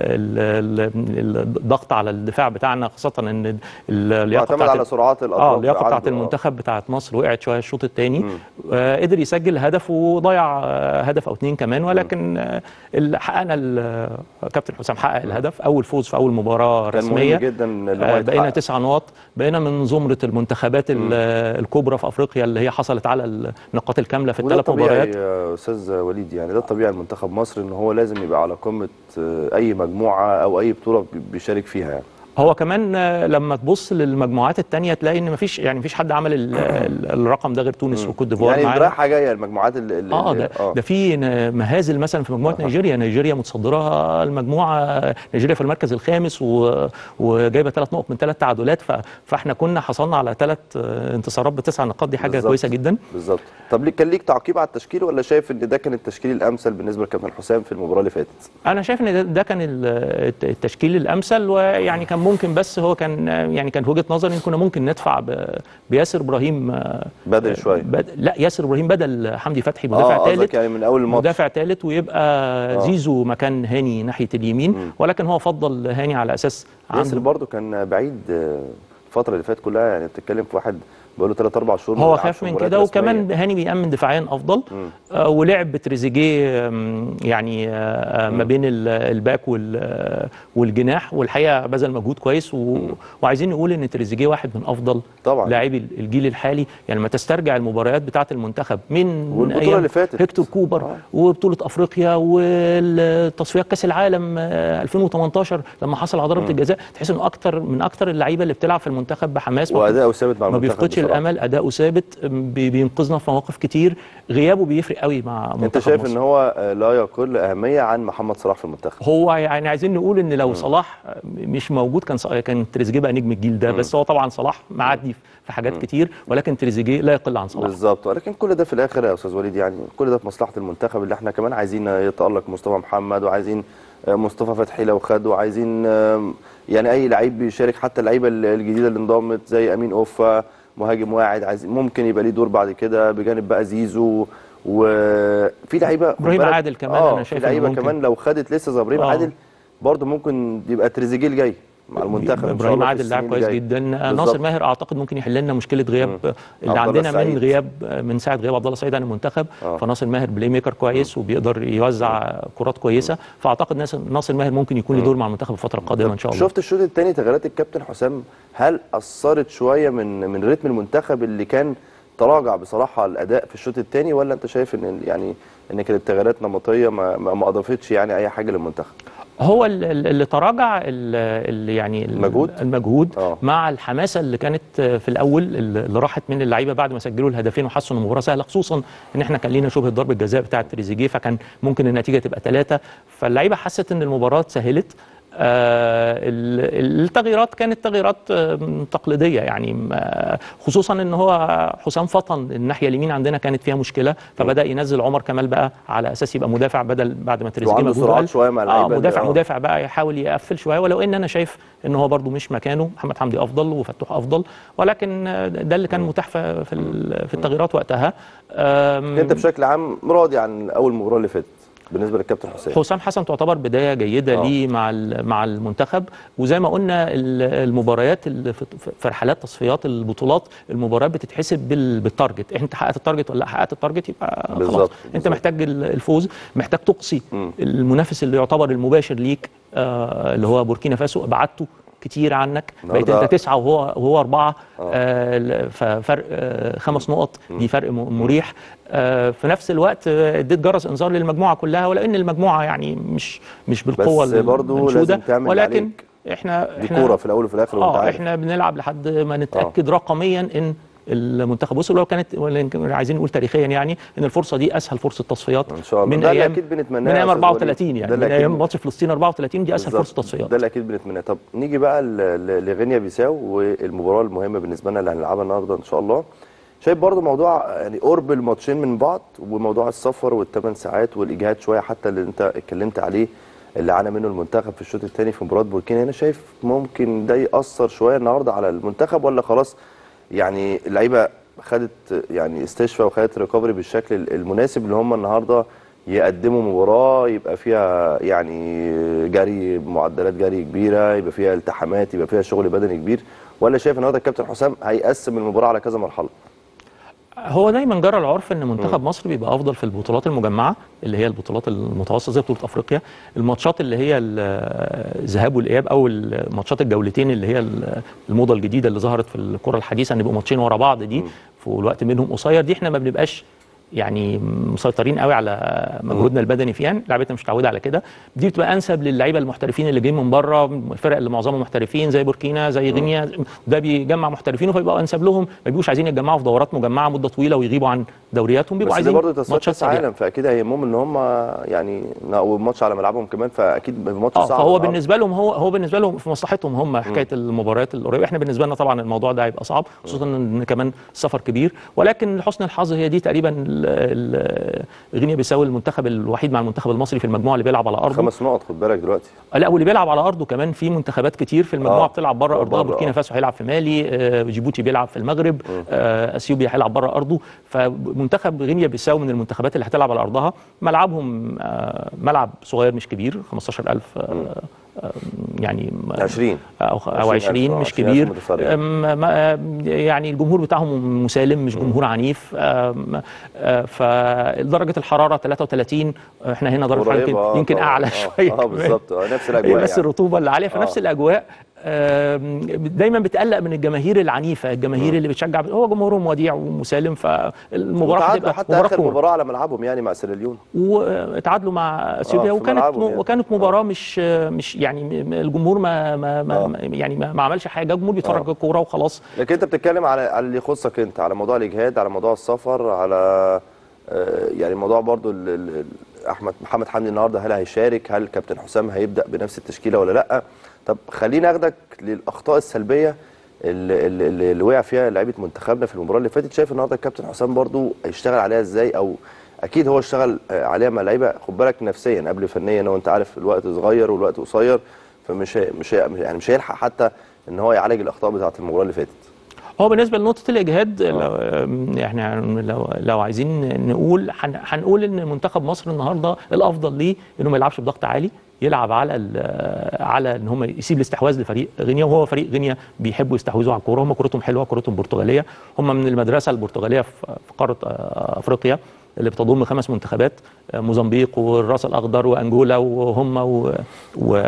ال ال الضغط على الدفاع بتاعنا خاصه ان اللياقه واعتمد بتاعت على سرعات اه الاطراف اللياقه بتاعت عنده، آه. المنتخب بتاعت مصر وقعت شويه الشوط الثاني آه قدر يسجل هدف وضيع آه هدف او اتنين كمان ولكن آه ال- حققنا ال- كابتن حسام حقق الهدف اول فوز في اول مباراه كان رسميه مهم جدا ان هو آه، بقينا يتحقق. تسع نقط بقينا من زمره المنتخبات ال- الكبرى في افريقيا اللي هي حصلت على النقاط الكامله في وده الثلاث طبيعي مباريات يا استاذ وليد يعني ده الطبيعي لمنتخب مصر ان هو لازم يبقى على قمه آه، اي مجموعه او اي بطوله بي- بيشارك فيها يعني هو كمان آه، لما تبص للمجموعات الثانيه تلاقي ان مفيش يعني مفيش حد عمل ال- ال- الرقم ده غير تونس وكوت ديفوار يعني معانا. رايحه جايه المجموعات اللي اللي- اه ده آه. ده في ن- مهازل مثلا في مجموعه نيجيريا نيجيريا متصدره المجموعه نيجيريا في المركز الخامس و... وجايبه ثلاث نقط من ثلاث تعادلات ف... فاحنا كنا حصلنا على ثلاث انتصارات بتسع نقاط دي حاجه بالظبط. كويسه جدا بالظبط طب ليه- كان ليك تعقيب على التشكيل ولا شايف ان ده كان التشكيل الامثل بالنسبه لكابتن حسام في المباراه اللي فاتت انا شايف ان ده, ده كان ال- الت- التشكيل الامثل ويعني كان ممكن بس هو كان يعني كان في وجهه نظري ان كنا ممكن ندفع ب... بياسر ابراهيم آه، بدري شويه بد... لا ياسر ابراهيم بدل حمدي فتحي مدافع اه ثالث قصدك يعني من اول الماتش مدافع ثالث ويبقى زيزو مكان هاني ناحيه اليمين ولكن هو فضل هاني على اساس ياسر عنده برضو كان بعيد آه، الفتره اللي فاتت كلها يعني بتتكلم في واحد بقاله 3 4 شهور ما هو بيلعبش خاف من مباريات كده رسمية. وكمان هاني بيأمن دفاعيا افضل آه ولعب بتريزيجيه آم، يعني آه ما بين ال- الباك وال- آه، والجناح والحقيقه بذل مجهود كويس و... وعايزين نقول ان تريزيجيه واحد من افضل طبعاً. لاعبي الجيل الحالي يعني لما تسترجع المباريات بتاعه المنتخب من والبطولة أيام اللي فاتت. هيكتور كوبر آه. وبطوله افريقيا والتصفيات كاس العالم آه، 2018 لما حصل على ضربه الجزاء تحس انه اكتر من اكتر اللعيبه اللي بتلعب في المنتخب بحماس واداؤه ثابت مع ما المنتخب بيفقدش بصراحة. الامل اداؤه ثابت بي- بينقذنا في مواقف كتير غيابه بيفرق قوي مع منتخب انت شايف مصر. ان هو آه، لا يقل اهميه عن محمد صلاح في المنتخب هو يعني عايزين نقول ان لو صلاح مش موجود كان ص- كان تريزيجيه بقى نجم الجيل ده بس هو طبعا صلاح معدي في حاجات كتير ولكن تريزيجيه لا يقل عن صلاح بالظبط ولكن كل ده في الاخر يا استاذ وليد يعني كل ده في مصلحه المنتخب اللي احنا كمان عايزين يتالق مصطفى محمد وعايزين آه، مصطفى فتحي لو خد وعايزين آه، يعني اي لعيب بيشارك حتى اللعيبه الجديده اللي انضمت زي امين اوفا مهاجم واعد عايز ممكن يبقى ليه دور بعد كده بجانب بقى زيزو وفي لعيبه خد إبراهيم بالك- عادل كمان آه أنا في شايف إنه لعيبه ممكن. كمان لو خدت لسه زي ابراهيم آه. عادل برضه ممكن يبقى تريزيجيه الجاي مع المنتخب إن شاء ابراهيم الله في عادل لاعب السنين كويس الجاية. جدا بالظبط. ناصر ماهر اعتقد ممكن يحل لنا مشكله غياب اللي عبد الله عندنا السعيد. من غياب من ساعه غياب عبد الله السعيد عن المنتخب آه. فناصر ماهر بلاي ميكر كويس وبيقدر يوزع كرات كويسه فاعتقد ناصر ناصر ماهر ممكن يكون له دور مع المنتخب الفتره القادمه ان شاء الله شفت الشوط الثاني تغييرات الكابتن حسام هل اثرت شويه من من رتم المنتخب اللي كان تراجع بصراحه الاداء في الشوط الثاني ولا انت شايف ان يعني ان كانت تغييرات نمطيه ما, ما ما اضافتش يعني اي حاجه للمنتخب هو ال- ال- اللي تراجع ال- ال- يعني ال- المجهود؟ المجهود آه. مع الحماسه اللي كانت في الاول اللي راحت من اللعيبه بعد ما سجلوا الهدفين وحسوا ان المباراه سهله خصوصا ان احنا كان لينا شبهه ضربه جزاء بتاعه تريزيجيه فكان ممكن النتيجه تبقى ثلاثه فاللعيبه حست ان المباراه سهلت آه ال- التغييرات كانت تغييرات آه، تقليديه يعني ما- خصوصا ان هو حسام فطن الناحيه اليمين عندنا كانت فيها مشكله فبدا ينزل عمر كمال بقى على اساس يبقى مدافع بدل بعد ما تريزيجيه وعنده مجهود سرعات قل. شوية مع اه اللعيبة اللي- مدافع آه. مدافع بقى يحاول يقفل شويه ولو ان انا شايف ان هو برده مش مكانه محمد حمدي افضل وفتوح افضل ولكن آه، ده اللي كان متاح في في ال- في التغييرات وقتها آم، انت بشكل عام راضي عن اول مباراه اللي فاتت بالنسبه للكابتن حسام حسام حسن تعتبر بدايه جيده آه. ليه مع ال- مع المنتخب وزي ما قلنا ال- المباريات اللي في في رحلات تصفيات البطولات المباريات بتتحسب بال- بالتارجت انت حققت التارجت ولا لا حققت التارجت يبقى خلاص بالظبط، انت بالظبط. محتاج ال- الفوز محتاج تقصي مم. المنافس اللي يعتبر المباشر ليك آه اللي هو بوركينا فاسو ابعدته كتير عنك بقيت النهاردة- انت تسعه وهو وهو اربعه آه ففرق آه خمس نقط دي فرق م- مريح آه في نفس الوقت آه، اديت جرس انذار للمجموعه كلها ولو ان المجموعه يعني مش مش بالقوه بس برضو المنشودة، لازم تعمل اللي ولكن عليك. احنا دي احنا كوره في الاول وفي الاخر وانت اه عارف احنا بنلعب لحد ما نتاكد رقميا ان المنتخب وصل ولو كانت ولا يمكن عايزين نقول تاريخيا يعني ان الفرصه دي اسهل فرصه تصفيات ان شاء الله من ده اللي ايام اكيد بنتمناه من يا ايام أستاذ 34 وليد. يعني ده اللي من أكيد ايام ماتش فلسطين 34 دي اسهل بالظبط. فرصه تصفيات ده اللي اكيد بنتمناه طب نيجي بقى ل- ل- لغينيا بيساو والمباراه المهمه بالنسبه لنا اللي هنلعبها النهارده ان شاء الله شايف برضو موضوع يعني قرب الماتشين من بعض وموضوع السفر والثمان ساعات والاجهاد شويه حتى اللي انت اتكلمت عليه اللي عانى منه المنتخب في الشوط الثاني في مباراه بوركينا هنا شايف ممكن ده ياثر شويه النهارده على المنتخب ولا خلاص يعني اللعيبه خدت يعني استشفاء وخدت ريكفري بالشكل المناسب اللي هم النهارده يقدموا مباراه يبقى فيها يعني جري معدلات جري كبيره يبقى فيها التحامات يبقى فيها شغل بدني كبير ولا شايف النهارده الكابتن حسام هيقسم المباراه على كذا مرحله هو دايما جرى العرف ان منتخب مصر بيبقى افضل في البطولات المجمعه اللي هي البطولات المتوسطه زي بطوله افريقيا الماتشات اللي هي ال- الذهاب والاياب او الماتشات الجولتين اللي هي ال- الموضه الجديده اللي ظهرت في الكره الحديثه ان يبقوا ماتشين ورا بعض دي والوقت منهم قصير دي احنا ما بنبقاش يعني مسيطرين قوي على مجهودنا البدني فيها لعيبتنا مش متعوده على كده دي بتبقى انسب للعيبه المحترفين اللي جايين من بره الفرق اللي معظمهم محترفين زي بوركينا زي غينيا ده بيجمع محترفين فيبقى انسب لهم ما بيبقوش عايزين يتجمعوا في دورات مجمعه مده طويله ويغيبوا عن دورياتهم بيبقوا بس ده عايزين برضه تصفيات ماتشات كاس سريعه عالم فاكيد هيهمهم ان هم يعني وماتش على ملعبهم كمان فاكيد ماتش اه صعب فهو النهاردة. بالنسبه لهم هو هو بالنسبه لهم في مصلحتهم هم حكايه المباريات القريبه احنا بالنسبه لنا طبعا الموضوع ده هيبقى صعب خصوصا ان كمان السفر كبير ولكن لحسن الحظ هي دي تقريبا ال- ال- غينيا بيساوي المنتخب الوحيد مع المنتخب المصري في المجموعه اللي بيلعب على ارضه خمس نقط خد بالك دلوقتي لا واللي بيلعب على ارضه كمان في منتخبات كتير في المجموعه آه. بتلعب بره ارضها بره، بوركينا آه. فاسو هيلعب في مالي آه، جيبوتي بيلعب في المغرب آه، اثيوبيا هيلعب بره ارضه فمنتخب غينيا بيساو من المنتخبات اللي هتلعب على ارضها ملعبهم آه، ملعب صغير مش كبير 15000 آه، آه، يعني 20 او او 20,000 20 آه، مش 20,000 كبير متفرج. أم- ما- يعني الجمهور بتاعهم مسالم مش جمهور عنيف أم، آه، فدرجه الحراره 33 احنا هنا درجه الحراره قريبة، يمكن, آه، يمكن طبعاً. اعلى آه، شويه اه كمان. بالظبط آه، نفس هي الاجواء بس يعني. الرطوبه اللي عاليه فنفس آه. الاجواء آم، دايما بتقلق من الجماهير العنيفه الجماهير اللي بتشجع هو جمهورهم وديع ومسالم فالمباراه وتعادلوا هتبقى حتى مباراه اخر كوره مباراه على ملعبهم يعني مع سيراليون واتعادلوا مع اثيوبيا آه، في وكانت ملعبهم يعني. وكانت مباراه مش مش يعني م- الجمهور ما ما, ما آه. يعني ما, ما عملش حاجه الجمهور بيتفرج آه. الكوره وخلاص لكن انت بتتكلم على على اللي يخصك انت على موضوع الاجهاد على موضوع السفر على آه، يعني موضوع برضو ال- ال- ال- احمد محمد حمدي النهارده هل هيشارك هل كابتن حسام هيبدا بنفس التشكيله ولا لا طب خليني اخدك للاخطاء السلبيه اللي, اللي, اللي وقع فيها لعيبه منتخبنا في المباراه اللي فاتت شايف النهارده الكابتن حسام برضو هيشتغل عليها ازاي او اكيد هو اشتغل آه، عليها مع لعيبه خد بالك نفسيا قبل فنيا وانت عارف الوقت صغير والوقت قصير فمش هي مش هي يعني مش هيلحق حتى ان هو يعالج الاخطاء بتاعه المباراه اللي فاتت هو بالنسبه لنقطه الاجهاد لو احنا لو لو عايزين نقول هن- هنقول ان منتخب مصر النهارده الافضل ليه انه ما يلعبش بضغط عالي يلعب على ال- على ان هم يسيب الاستحواذ لفريق غينيا وهو فريق غينيا بيحبوا يستحوذوا على الكوره هم كورتهم حلوه كورتهم برتغاليه هم من المدرسه البرتغاليه في في قاره آه، افريقيا اللي بتضم خمس منتخبات آه، موزمبيق والراس الاخضر وانجولا وهم و, و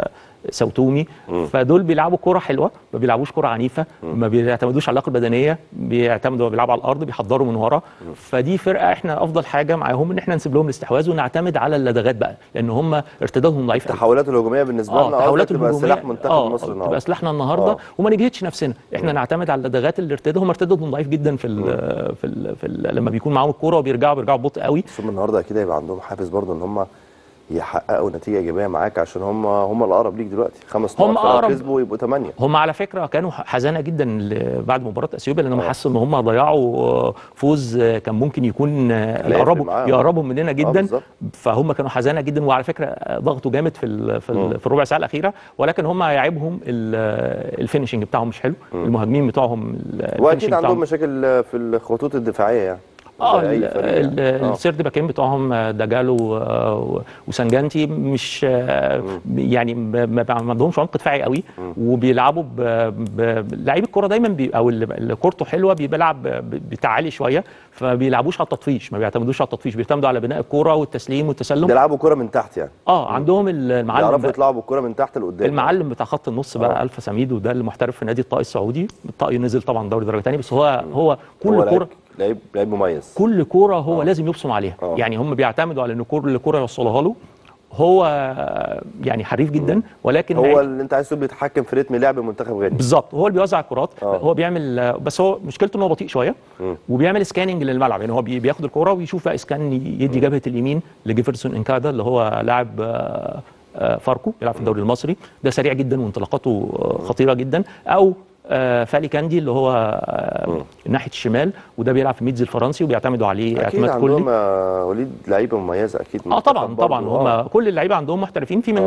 سوتومي فدول بيلعبوا كرة حلوة ما بيلعبوش كرة عنيفة ما بيعتمدوش على اللياقة البدنية بيعتمدوا بيلعبوا على الأرض بيحضروا من ورا فدي فرقة احنا أفضل حاجة معاهم إن احنا نسيب لهم الاستحواذ ونعتمد على اللدغات بقى لأن هم ارتدادهم ضعيف قوي. التحولات الهجوميه بالنسبه لنا اه تحولات تبقى الهجوميه سلاح منتخب آه، مصر تبقى النهارده سلاحنا النهارده آه. وما نجهدش نفسنا احنا نعتمد على اللدغات اللي ارتدادهم ارتدادهم ضعيف جدا في ال في, ال في ال لما بيكون معاهم الكوره وبيرجعوا بيرجعوا ببطء قوي بس هم النهارده اكيد هيبقى عندهم حافز برضه ان هم يحققوا نتيجه ايجابيه معاك عشان هم هم الاقرب ليك دلوقتي خمس هم نقط فلو أقرب. كسبوا يبقوا ثمانيه هم على فكره كانوا حزانه جدا ل- بعد مباراه اثيوبيا لانهم آه. حسوا ان هم ضيعوا فوز كان ممكن يكون هيفرق يقربوا معاهم. يقربوا مننا آه، جدا بالظبط. فهم كانوا حزانه جدا وعلى فكره ضغطوا جامد في ال في, مم. ال في الربع ساعه الاخيره ولكن هم يعيبهم ال- الفينشنج بتاعهم مش حلو المهاجمين بتوعهم ال- الفينشنج واكيد عندهم بتاعهم مشاكل في الخطوط الدفاعيه يعني اه زي أي ال- فريق يعني. ال- آه. السيرد باكين بتوعهم آه، دجالو و- وسانجانتي مش آه، يعني ما ما- ما عندهمش عمق دفاعي قوي وبيلعبوا ب- ب- لعيب الكوره دايما بي او اللي اللي كورته حلوه بيلعب ب- بتعالي شويه فما بيلعبوش على التطفيش ما بيعتمدوش على التطفيش بيعتمدوا على بناء الكوره والتسليم والتسلم بيلعبوا كوره من تحت يعني اه عندهم المعلم بيعرفوا بقى- يطلعوا بالكوره من تحت لقدام المعلم بتاع خط النص آه. بقى الفا سميد وده اللي محترف في نادي الطائي السعودي الطائي نزل طبعا دوري درجه ثانيه بس هو هو كل هو كوره لعيب- لعيب لعيب مميز كل كوره هو آه. لازم يبصم عليها آه. يعني هم بيعتمدوا على ان كل كوره يوصلها له هو يعني حريف جدا ولكن هو هي- اللي انت عايز تقول بيتحكم في رتم لعب منتخب غينيا بالظبط هو اللي بيوزع الكرات آه. هو بيعمل بس هو مشكلته ان هو بطيء شويه مم. وبيعمل سكاننج للملعب يعني هو بي- بياخد الكوره ويشوف بقى اسكان يدي جبهه اليمين لجيفرسون انكادا اللي هو لاعب آه، آه، فاركو بيلعب في الدوري المصري ده سريع جدا وانطلاقاته آه، خطيره جدا او آه، فالي كاندي اللي هو آه، ناحيه الشمال وده بيلعب في ميدز الفرنسي وبيعتمدوا عليه اكيد اعتماد عندهم كلي آه، وليد لعيبه مميزه اكيد اه طبعا منتخب طبعا برضه. هم آه. كل اللعيبه عندهم محترفين في منهم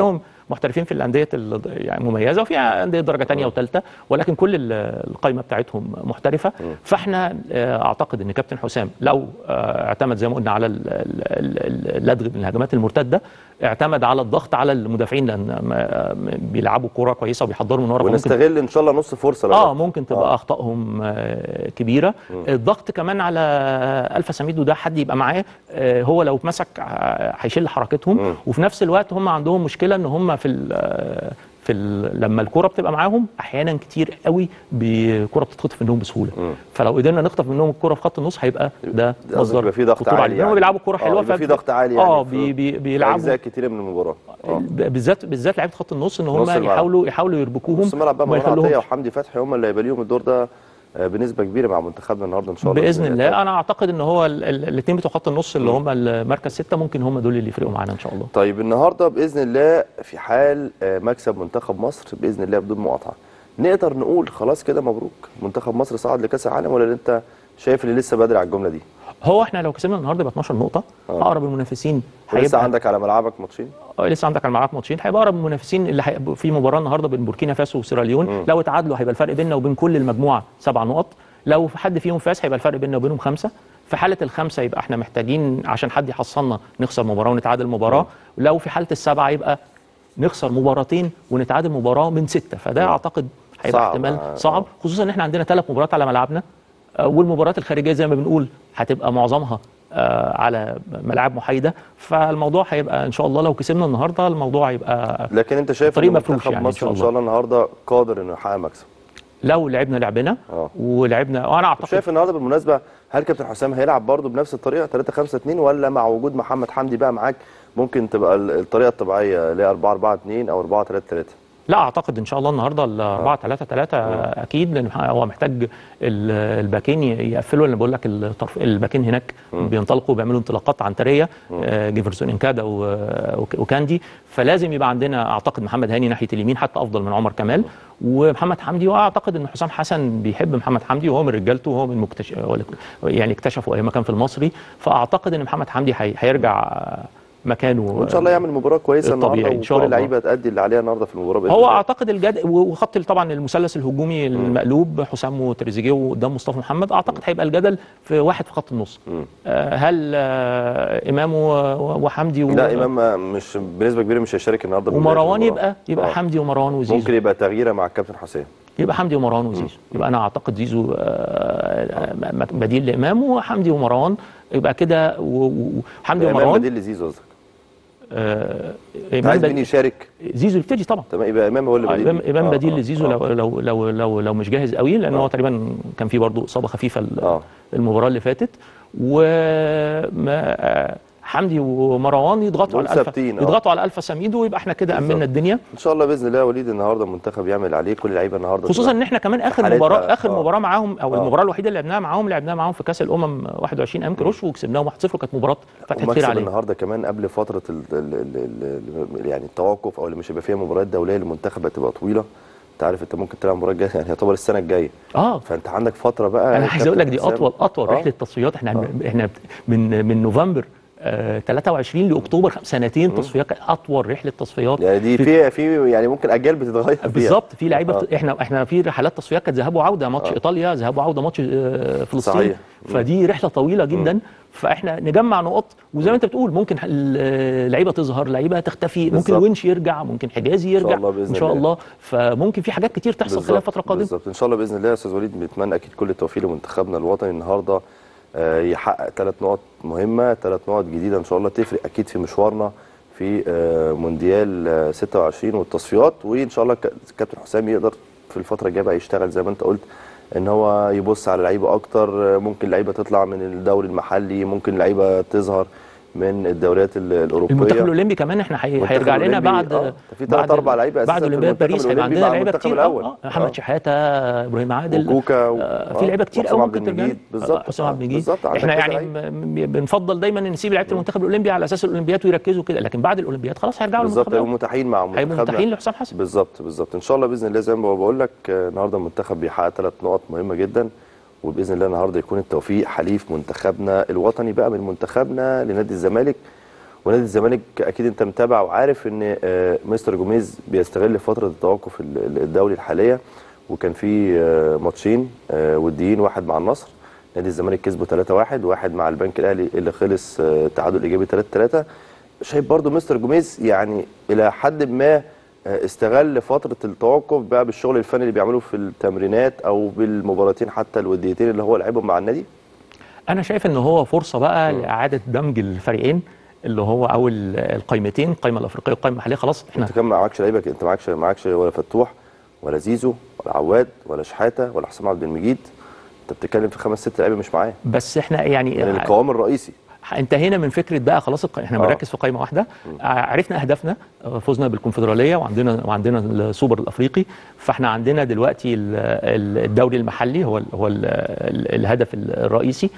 محترفين في الانديه ال- يعني مميزه وفي انديه درجه ثانيه وثالثه ولكن كل ال- القائمه بتاعتهم محترفه فاحنا آه، اعتقد ان كابتن حسام لو آه، اعتمد زي ما قلنا على ال- ال- ال- اللدغ من الهجمات المرتده اعتمد على الضغط على المدافعين لان ما- ما- بيلعبوا كوره كويسه وبيحضروا من ورا فممكن ونستغل ان شاء الله نص فرصه لو اه جت. ممكن تبقى آه. اخطائهم آه، كبيره الضغط كمان على الفا سميدو ده حد يبقى معاه آه، هو لو اتمسك آه، هيشيل حركتهم وفي نفس الوقت هم عندهم مشكله ان هم في ال- آه، في ال- لما الكره بتبقى معاهم احيانا كتير قوي الكره بتتخطف منهم بسهوله فلو قدرنا نخطف منهم الكره في خط النص هيبقى ده قصدك مصدر يبقى في ضغط خطوره عالي عليهم يعني. هم بيلعبوا كوره آه، حلوه يبقى ف- في ضغط عالي يعني اه في- بي بي في بيلعبوا اجزاء كتيره من المباراه آه. ب- بالذات بالذات لعيبه خط النص ان نص هم الملعب. يحاولوا يحاولوا يربكوهم نص الملعب بقى وما مروان عطيه يخلوهمش. وحمدي فتحي هم اللي هيبقى ليهم الدور ده آه، بنسبه كبيره مع منتخبنا النهارده ان شاء الله باذن الله انا اعتقد ان هو الاثنين بتوع خط النص اللي هم المركز سته ممكن هم دول اللي يفرقوا معانا ان شاء الله طيب النهارده باذن الله في حال آه، مكسب منتخب مصر باذن الله بدون مقاطعه نقدر نقول خلاص كده مبروك منتخب مصر صعد لكاس العالم ولا انت شايف اللي لسه بدري على الجمله دي هو احنا لو كسبنا النهارده يبقى 12 نقطه آه. اقرب المنافسين ولسه هيبقى- عندك على ملعبك ماتشين آه، لسه عندك على الملعب ماتشين هيبقى اقرب المنافسين اللي هيبقوا في مباراه النهارده بين بوركينا فاسو وسيراليون لو اتعادلوا هيبقى الفرق بيننا وبين كل المجموعه سبع نقط لو في حد فيهم فاز هيبقى الفرق بيننا وبينهم خمسه في حاله الخمسه يبقى احنا محتاجين عشان حد يحصلنا نخسر مباراه ونتعادل مباراه لو في حاله السبعه يبقى نخسر مباراتين ونتعادل مباراه من سته فده اعتقد هيبقى صعب. احتمال آه. صعب خصوصا ان احنا عندنا ثلاث مباريات على ملعبنا آه، والمباريات الخارجيه زي ما بنقول هتبقى معظمها آه، على ملاعب محايده فالموضوع هيبقى ان شاء الله لو كسبنا النهارده الموضوع هيبقى لكن انت شايف الطريق ان مفروش منتخب يعني إن مصر شاء ان شاء الله النهارده قادر انه يحقق مكسب لو لعبنا لعبنا اه. ولعبنا وانا اعتقد شايف النهارده بالمناسبه هل كابتن حسام هيلعب برضه بنفس الطريقه 3 5 2 ولا مع وجود محمد حمدي بقى معاك ممكن تبقى ال- الطريقه الطبيعيه اللي هي 4 4 2 او 4 3 3 لا اعتقد ان شاء الله النهارده ال 4 3 3 اكيد لان هو محتاج ال- الباكين ي- يقفلوا انا بقول لك الطرف الباكين هناك بينطلقوا بيعملوا انطلاقات عنتريه آه، جيفرسون انكادا و- وك- وكاندي فلازم يبقى عندنا اعتقد محمد هاني ناحيه اليمين حتى افضل من عمر كمال ومحمد حمدي واعتقد ان حسام حسن بيحب محمد حمدي وهو من رجالته وهو من مكتش... يعني اكتشفه ايام ما كان في المصري فاعتقد ان محمد حمدي هي- هيرجع مكانه وان شاء الله يعمل مباراه كويسه الطبيعي النهارده إن شاء وكل الله. اللعيبه تأدي اللي عليها النهارده في المباراه بإذن هو الله. اعتقد الجد وخط طبعا المثلث الهجومي المقلوب حسام وتريزيجيه وقدام مصطفى محمد اعتقد هيبقى الجدل في واحد في خط النص آه، هل آه، امام و- وحمدي و- لا امام مش بنسبه كبيره مش هيشارك النهارده بالبداية في ومروان المباراة. يبقى يبقى آه. حمدي ومروان وزيزو ممكن يبقى تغييره مع الكابتن حسام يبقى حمدي ومروان وزيزو يبقى انا اعتقد زيزو آه، آه، م- بديل لامام وحمدي ومروان يبقى كده و- و- وحمدي امام ومروان بديل لزيزو قصدك آه، انت عايز امام مين بد- يشارك زيزو يبتدي طبعا تمام يبقى امام هو اللي بديل امام ليه. امام آه، بديل آه، لزيزو آه. لو لو لو لو, لو مش جاهز قوي لان هو تقريبا كان في برضه اصابه خفيفه ال- آه. المباراه اللي فاتت وحمدي ومروان يضغطوا دول على الفا ثابتين، آه. يضغطوا على الفا سميدو ويبقى احنا كده بالظبط. امنا الدنيا ان شاء الله باذن الله وليد النهارده المنتخب يعمل عليه كل اللعيبه النهارده خصوصا تبقى ان احنا كمان اخر حالتها، مباراه اخر آه. مباراه معاهم او آه. المباراه الوحيده اللي لعبناها معاهم لعبناها معاهم في كاس الامم 21 ام كروش وكسبناهم 1-0 وكانت مباراه فتحت خير ومكسب عليهم النهارده كمان قبل فتره ال ال ال ال يعني التوقف او اللي مش هيبقى فيها مباريات دوليه للمنتخب هتبقى طويله انت عارف انت ممكن تلعب المباراه الجايه يعني يعتبر السنه الجايه اه فانت عندك فتره بقى انا عايز اقول لك دي كابتن اطول حسام. اطول آه. رحله تصفيات احنا آه. احنا من من نوفمبر آه 23 لاكتوبر خم- سنتين تصفيات كانت اطول رحله تصفيات يعني دي في في يعني ممكن اجيال بتتغير فيها بالظبط في لعيبه آه. بت... احنا احنا في رحلات تصفيات كانت ذهاب وعوده ماتش ايطاليا ذهاب وعوده ماتش آه، فلسطين صحيح. فدي رحله طويله جدا فاحنا نجمع نقط وزي ما انت بتقول ممكن اللعيبه تظهر لعيبه تختفي ممكن بالظبط. ونش يرجع ممكن حجازي يرجع الله بإذن ان شاء الله. الله فممكن في حاجات كتير تحصل خلال الفتره القادمه بالظبط ان شاء الله باذن الله يا استاذ وليد بنتمنى اكيد كل التوفيق لمنتخبنا الوطني النهارده آه، يحقق ثلاث نقط مهمه ثلاث نقط جديده ان شاء الله تفرق اكيد في مشوارنا في آه، مونديال آه، 26 والتصفيات وان شاء الله ك- كابتن حسام يقدر في الفتره الجايه بقى يشتغل زي ما انت قلت ان هو يبص على لعيبه اكتر آه، ممكن لعيبه تطلع من الدوري المحلي ممكن لعيبه تظهر من الدوريات ال- الاوروبيه المنتخب الاولمبي كمان احنا هي- المنتخب هيرجع لنا الأولمبي، بعد آه، في تلات بعد أربع لعيبة أساساً بعد في اولمبياد المنتخب باريس هيبقى الأولمبي عندنا مع لعيبه المنتخب كتير آه، الأول. آه، محمد آه. شحاته ابراهيم عادل وكوكا و- آه، آه، في لعيبه كتير وحسام قوي عبد ممكن ترجع المجيد. بالظبط. آه، حسام عبد آه، المجيد بالظبط، عندك احنا كذا يعني لعيبة. م- م- بنفضل دايما نسيب لعيبه المنتخب الاولمبي على اساس الاولمبيات ويركزوا كده لكن بعد الاولمبيات خلاص هيرجعوا بالظبط للمنتخب هيبقوا الأول. متاحين مع هيبقوا منتخبنا متاحين لحسام حسن بالظبط بالظبط ان شاء الله باذن الله زي ما بقول لك آه، النهارده المنتخب بيحقق ثلاث نقط مهمه جدا وباذن الله النهارده يكون التوفيق حليف منتخبنا الوطني بقى من منتخبنا لنادي الزمالك ونادي الزمالك اكيد انت متابع وعارف ان آه، مستر جوميز بيستغل فتره التوقف ال- ال- الدولي الحاليه وكان في آه، ماتشين آه، وديين واحد مع النصر نادي الزمالك كسبه 3-1 واحد مع البنك الاهلي اللي خلص آه، تعادل ايجابي 3-3 شايف برضو مستر جوميز يعني الى حد ما آه، استغل فتره التوقف بقى بالشغل الفني اللي بيعمله في التمرينات او بالمباراتين حتى الوديتين اللي هو لعبهم مع النادي انا شايف ان هو فرصه بقى لاعاده دمج الفريقين اللي هو او ال- القائمتين القائمه الافريقيه والقائمه المحليه خلاص احنا انت كمان معكش لعيبه انت معكش معكش ولا فتوح ولا زيزو ولا عواد ولا شحاته ولا حسام عبد المجيد انت بتتكلم في خمس ست لعيبه مش معاه بس احنا يعني يعني القوام الرئيسي انتهينا من فكره بقى خلاص الق- احنا آه. بنركز في قائمه واحده عرفنا اهدافنا فزنا بالكونفدراليه وعندنا وعندنا السوبر الافريقي فاحنا عندنا دلوقتي ال- ال- الدوري المحلي هو ال هو ال ال الهدف الرئيسي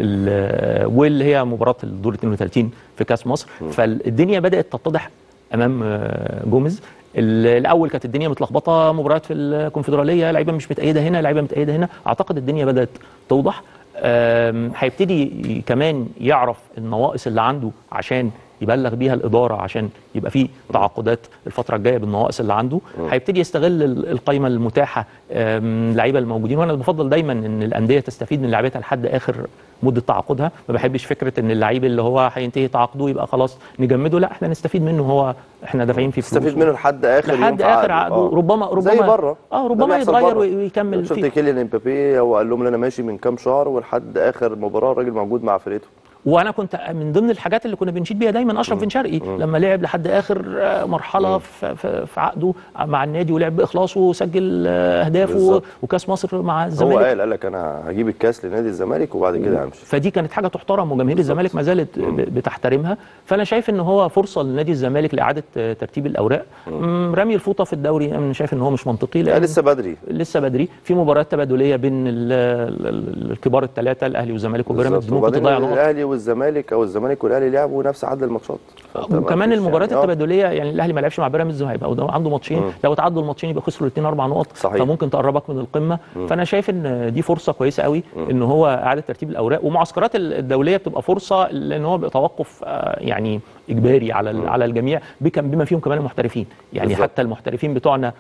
ال- واللي هي مباراه الدور 32 في كاس مصر فالدنيا بدات تتضح امام آه، جوميز ال- الاول كانت الدنيا متلخبطه مباريات في الكونفدراليه لعيبه مش متأيده هنا لعيبه متأيده هنا اعتقد الدنيا بدات توضح آم، هيبتدي ي- كمان يعرف النواقص اللي عنده عشان يبلغ بيها الاداره عشان يبقى في تعاقدات الفتره الجايه بالنواقص اللي عنده هيبتدي يستغل ال- القائمه المتاحه آم، اللعيبه الموجودين وانا بفضل دايما ان الانديه تستفيد من لعيبتها لحد اخر مده تعاقدها ما بحبش فكره ان اللعيب اللي هو هينتهي تعاقده يبقى خلاص نجمده لا احنا نستفيد منه هو احنا دافعين فيه فلوس تستفيد منه لحد اخر يوم لحد في اخر عقده. عقده آه. ربما ربما زي بره اه ده ربما بيحصل يتغير بره. ويكمل شفت فيه كيليان امبابي هو قال لهم ان انا ماشي من كام شهر ولحد اخر مباراه الراجل موجود مع فرقته وانا كنت من ضمن الحاجات اللي كنا بنشيد بيها دايما اشرف بن شرقي لما لعب لحد اخر آه، مرحله في, في, في عقده مع النادي ولعب باخلاص وسجل آه، اهدافه بالظبط. وكاس مصر مع هو الزمالك قال قال لك انا هجيب الكاس لنادي الزمالك وبعد كده همشي فدي كانت حاجه تحترم وجماهير الزمالك ما زالت ب- بتحترمها فانا شايف ان هو فرصه لنادي الزمالك لاعاده آه، ترتيب الاوراق مم، رمي الفوطه في الدوري انا شايف ان هو مش منطقي لا لان لسه بدري لسه بدري في مباريات تبادليه بين ال- ال- الكبار الثلاثه الاهلي والزمالك وبيراميدز بالظبط. ممكن وبعدين تضيع نقط الاهلي والزمالك او الزمالك والاهلي لعبوا نفس عدد الماتشات فأنت ما وكمان فيش المباريات يعني- آه. التبادليه يعني الاهلي ما لعبش مع بيراميدز هيبقى قدام- عنده ماتشين لو تعدوا الماتشين يبقى خسروا الاثنين اربع نقط صحيح. فممكن تقربك من القمه فانا شايف ان دي فرصه كويسه قوي ان هو اعاده ترتيب الاوراق ومعسكرات ال- الدوليه بتبقى فرصه لان هو بيبقى توقف آه، يعني اجباري على ال- على الجميع بكم بما فيهم كمان المحترفين يعني بالظبط. حتى المحترفين بتوعنا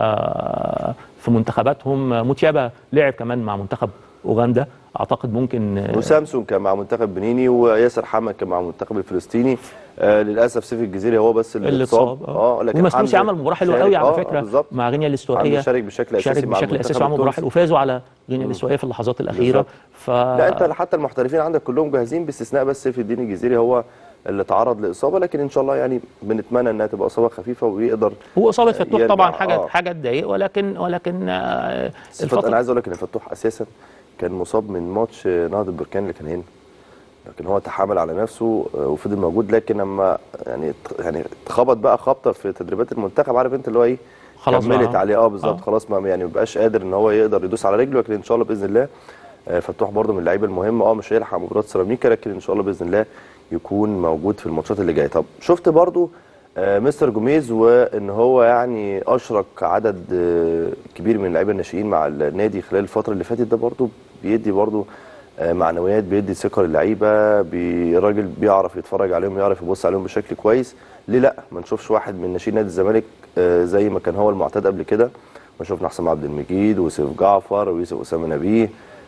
آه، في منتخباتهم آه، موتيابا لعب كمان مع منتخب اوغندا اعتقد ممكن آه، وسامسون كان مع منتخب بنيني وياسر حمد كان مع المنتخب الفلسطيني آه للاسف سيف الجزيري هو بس اللي, اللي اتصاب اتصاب اه لكن ومسلوسي حمدي عمل مباراه حلوه شارك. قوي على آه، فكره بالظبط مع غينيا الاستوائيه حمدي شارك بشكل اساسي شارك مع بشكل المنتخب اساسي وعمل مباراه التونسي. حلوه وفازوا على غينيا الاستوائيه في اللحظات الاخيره بالظبط. ف لا انت حتى المحترفين عندك كلهم جاهزين باستثناء بس سيف الدين الجزيري هو اللي تعرض لاصابه لكن ان شاء الله يعني بنتمنى انها تبقى اصابه خفيفه ويقدر هو اصابه فتوح يرجع، طبعا حاجه آه. حاجه تضايق ولكن ولكن آه، بس فت- انا الفتره عايز اقول لك ان فتوح اساسا كان مصاب من ماتش نهضه بركان اللي كان هنا لكن هو تحامل على نفسه آه، وفضل موجود لكن لما يعني ات- يعني اتخبط بقى خبطه في تدريبات المنتخب عارف انت اللي هو ايه خلاص كملت بقى. عليه اه بالظبط آه. خلاص ما يعني ما بقاش قادر ان هو يقدر يدوس على رجله لكن ان شاء الله باذن الله آه، فتوح برده من اللعيبه المهمه اه مش هيلحق مباراه سيراميكا لكن ان شاء الله باذن الله يكون موجود في الماتشات اللي جايه طب شفت برده آه، مستر جوميز وان هو يعني اشرك عدد آه، كبير من اللعيبه الناشئين مع النادي خلال الفتره اللي فاتت ده برده بيدي برده آه، معنويات بيدي ثقه للعيبه بي- الراجل بيعرف يتفرج عليهم يعرف يبص عليهم بشكل كويس ليه لا ما نشوفش واحد من ناشئين نادي الزمالك آه، زي ما كان هو المعتاد قبل كده ما شفنا حسام عبد المجيد وسيف جعفر ويوسف اسامه نبيه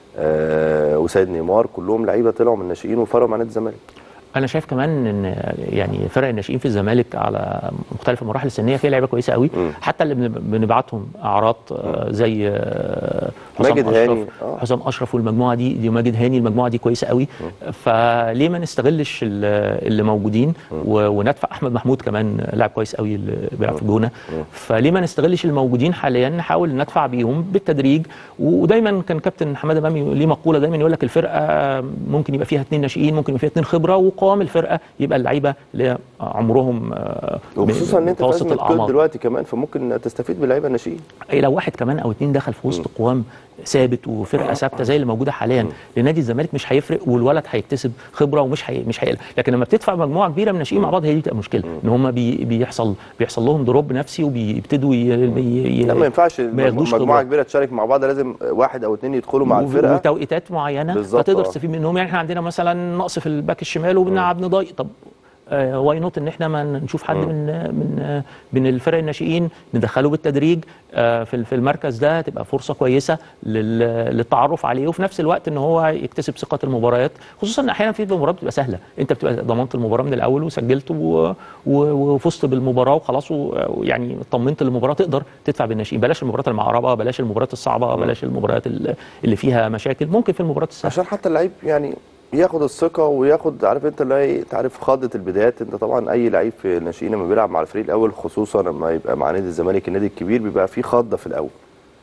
آه، وسيد نيمار كلهم لعيبه طلعوا من الناشئين وفرقوا مع نادي الزمالك انا شايف كمان ان يعني فرق الناشئين في الزمالك على مختلف المراحل السنيه فيها لعيبه كويسه قوي مم. حتى اللي بن- بنبعتهم اعراض آه، زي آه، حسام ماجد اشرف هاني، آه. حسام اشرف والمجموعه دي دي ماجد هاني المجموعه دي كويسه قوي فليه ما نستغلش ال- اللي موجودين و- وندفع احمد محمود كمان لاعب كويس قوي اللي بيلعب في الجونه فليه ما نستغلش الموجودين حاليا نحاول ندفع بيهم بالتدريج ودايما كان كابتن حماده امامي ليه مقوله دايما يقول لك الفرقه ممكن يبقى فيها اثنين ناشئين ممكن يبقى فيها اثنين خبره وقوام الفرقه يبقى اللعيبه اللي هي عمرهم آه، وخصوصا ان انت في متوسط ازمه كود الاعمار دلوقتي كمان فممكن تستفيد باللعيبه الناشئين أي لو واحد كمان او اتنين دخل في وسط قوام ثابت وفرقه ثابته زي اللي موجوده حاليا لنادي الزمالك مش هيفرق والولد هيكتسب خبره ومش هي مش هيقلق لكن لما بتدفع مجموعه كبيره من الناشئين مع بعض هي دي بتبقى مشكله ان هم بي بيحصل بيحصل لهم دروب نفسي وبيبتدوا ي... ي... ي... لا ما ينفعش ما ياخدوش مجموعه خبرة. كبيره تشارك مع بعض لازم واحد او اثنين يدخلوا مع و- الفرقه وتوقيتات معينه بالظبط، فتقدر آه. تستفيد منهم يعني احنا عندنا مثلا نقص في الباك الشمال وبنلعب نضايق طب واي نوت ان احنا ما نشوف حد من من آه، من الفرق الناشئين ندخله بالتدريج آه، في في المركز ده تبقى فرصه كويسه لل- للتعرف عليه وفي نفس الوقت ان هو يكتسب ثقه المباريات خصوصا ان احيانا في مباريات بتبقى سهله انت بتبقى ضمنت المباراه من الاول وسجلت و- و- وفزت بالمباراه وخلاص و- ويعني اطمنت للمباراه تقدر تدفع بالناشئين بلاش المباريات المعربه بلاش المباريات الصعبه بلاش المباريات ال- اللي فيها مشاكل ممكن في المباريات السهله عشان حتى اللعيب يعني ياخد الثقه وياخد عارف انت اللي هي تعرف خضه البدايات انت طبعا اي لعيب في الناشئين لما بيلعب مع الفريق الاول خصوصا لما يبقى مع نادي الزمالك النادي الكبير بيبقى فيه خضه في الاول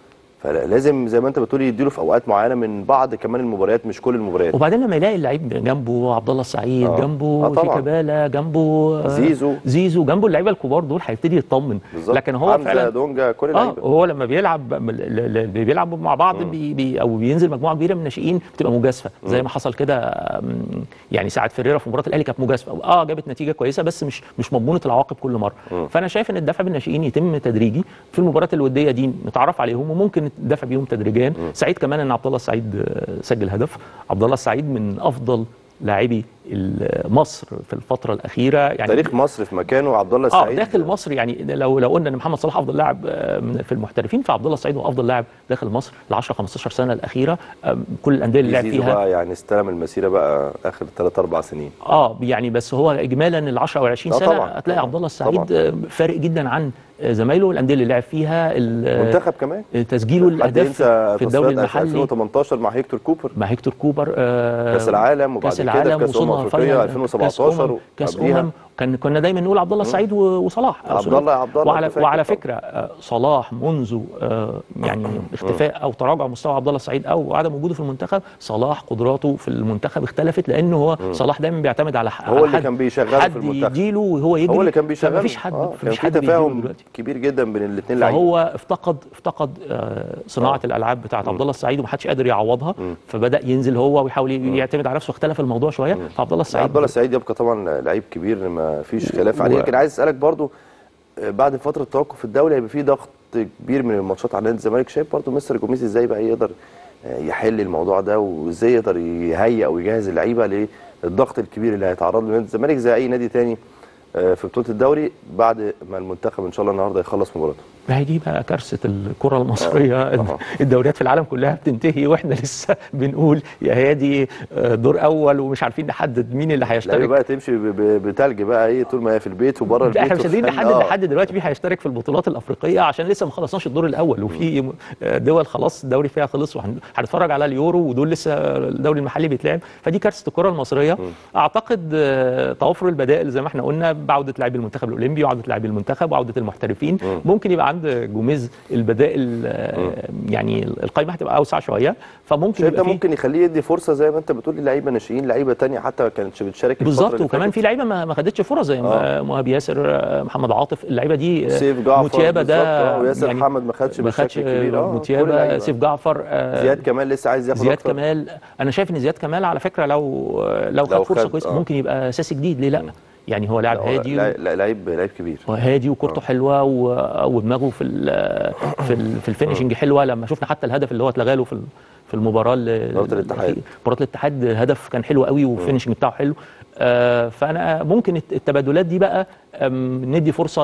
فلازم زي ما انت بتقول يديله في اوقات معينه من بعض كمان المباريات مش كل المباريات وبعدين لما يلاقي اللعيب جنبه عبد الله السعيد آه. جنبه آه طبعاً. شيكابالا جنبه آه، زيزو. زيزو جنبه اللعيبه الكبار دول هيبتدي يطمن بالظبط لكن هو حمزة، فعلا دونجا كل اه اللعيبه هو لما بيلعب ل- ل- بيلعبوا مع بعض بي بي او بينزل مجموعه كبيره من الناشئين بتبقى مجازفه زي ما حصل كده آم، يعني ساعه فيريرا في مباراه الاهلي كانت مجازفه اه جابت نتيجه كويسه بس مش مش مضمونه العواقب كل مره فانا شايف ان الدفع بالناشئين يتم تدريجي في المباريات الوديه دي نتعرف عليهم وممكن الدفع بيهم تدريجيا سعيد كمان ان عبد الله السعيد آه، سجل هدف عبد الله السعيد من افضل لاعبي ال- مصر في الفتره الاخيره يعني تاريخ مصر في مكانه عبد الله اه السعيد داخل مصر يعني لو لو قلنا ان محمد صلاح افضل لاعب آه، من- في المحترفين فعبد الله السعيد هو افضل لاعب داخل مصر ال 10 15 سنه الاخيره آه، كل الانديه اللي لعب زيزو فيها بقى يعني استلم المسيره بقى اخر 3 4 سنين اه يعني بس هو اجمالا ال 10 او 20 لا سنه طبعاً، هتلاقي طبعاً، عبد الله السعيد طبعاً. آه، فارق جدا عن آه، زمايله الانديه اللي لعب فيها ال- منتخب كمان آه، تسجيله حد الاهداف ينسى في الدوري تصفيات المحلي 2018 مع هيكتور كوبر مع هيكتور كوبر آه، كاس العالم وبعد كاس كده العالم في كاس امم وصلنا افريقيا فاينل 2017 كاس وقبليها. امم كان كنا دايما نقول عبد الله السعيد و- وصلاح عبد الله- عبد الله وعلى أنت فاكر وعلى طبعاً. فكره آه، صلاح منذ آه، يعني اختفاء او تراجع مستوى عبد الله السعيد او عدم وجوده في المنتخب صلاح قدراته في المنتخب اختلفت لانه هو صلاح دايما بيعتمد على ح- هو على اللي حد- كان بيشغله في حد المنتخب. يديله وهو يجري هو اللي كان بيشغل مفيش حد آه كان مفيش في حد بيديله تفاهم دلوقتي كبير جدا بين الاثنين لعيبه فهو افتقد افتقد آه، صناعه آه. الالعاب بتاعت عبد الله السعيد ومحدش قادر يعوضها فبدا ينزل هو ويحاول يعتمد على نفسه اختلف الموضوع شويه فعبد الله السعيد عبد الله السعيد يبقى طبعا لعيب كبير ما فيش خلاف عليه و- لكن عايز اسالك برضو آه، بعد فتره توقف الدوري هيبقى في ضغط كبير من الماتشات على نادي الزمالك شايف برضو مستر جوميز ازاي بقى يقدر آه، يحل الموضوع ده وازاي يقدر يهيئ او يجهز اللعيبه للضغط الكبير اللي هيتعرض له نادي الزمالك زي اي نادي تاني آه، في بطوله الدوري بعد ما المنتخب ان شاء الله النهارده يخلص مباراته ما هي دي بقى كارثه الكره المصريه آه. الدوريات في العالم كلها بتنتهي واحنا لسه بنقول يا هادي آه، دور اول ومش عارفين نحدد مين اللي اللعيبه هيشترك بقى تمشي ب- ب- بتلج بقى ايه طول ما هي في البيت وبره البيت لا احنا مش قادرين وفي- نحدد آه. لحد دلوقتي مين هيشترك في البطولات الافريقيه عشان لسه ما خلصناش الدور الاول وفي م- آه، دول خلاص الدوري فيها خلص وهنتفرج على اليورو ودول لسه الدوري المحلي بيتلعب فدي كارثه الكره المصريه اعتقد آه، توافر البدائل زي ما احنا قلنا بعوده لاعبي المنتخب الاولمبي وعوده لاعبي المنتخب وعوده المحترفين ممكن يبقى عند جوميز البدائل آه، يعني القائمه هتبقى اوسع شويه فممكن شايف ده يبقى في ممكن يخليه يدي فرصه زي ما انت بتقول للعيبه ناشئين لعيبه تانية حتى ما كانتش بتشارك الفترة بالظبط اللي وكمان فاتت. في لعيبه ما ما خدتش فرص زي آه. مهاب ياسر آه، محمد عاطف اللعيبه دي آه، سيف جعفر موتيابا ده بالظبط، آه، وياسر محمد ما خدش ما بالشكل خدش الكبير. آه، كل موتيابا اللعيبة. سيف جعفر آه، زياد كمال لسه عايز ياخد زياد أكتر. كمال انا شايف ان زياد كمال على فكره لو لو خد لو فرصه خد، كويسه آه. ممكن يبقى اساسي جديد ليه لا يعني هو لاعب لا، هو هادي لا- و- لا- لعيب لعيب كبير هادي وكورته حلوه و- ودماغه في ال في ال في الفينشنج حلوه لما شفنا حتى الهدف اللي هو اتلغى له في ال- في المباراه اللي- مباراة الاتحاد. مباراه الاتحاد هدف كان حلو قوي والفينشنج بتاعه حلو آه، فانا ممكن الت- التبادلات دي بقى أم، ندي فرصه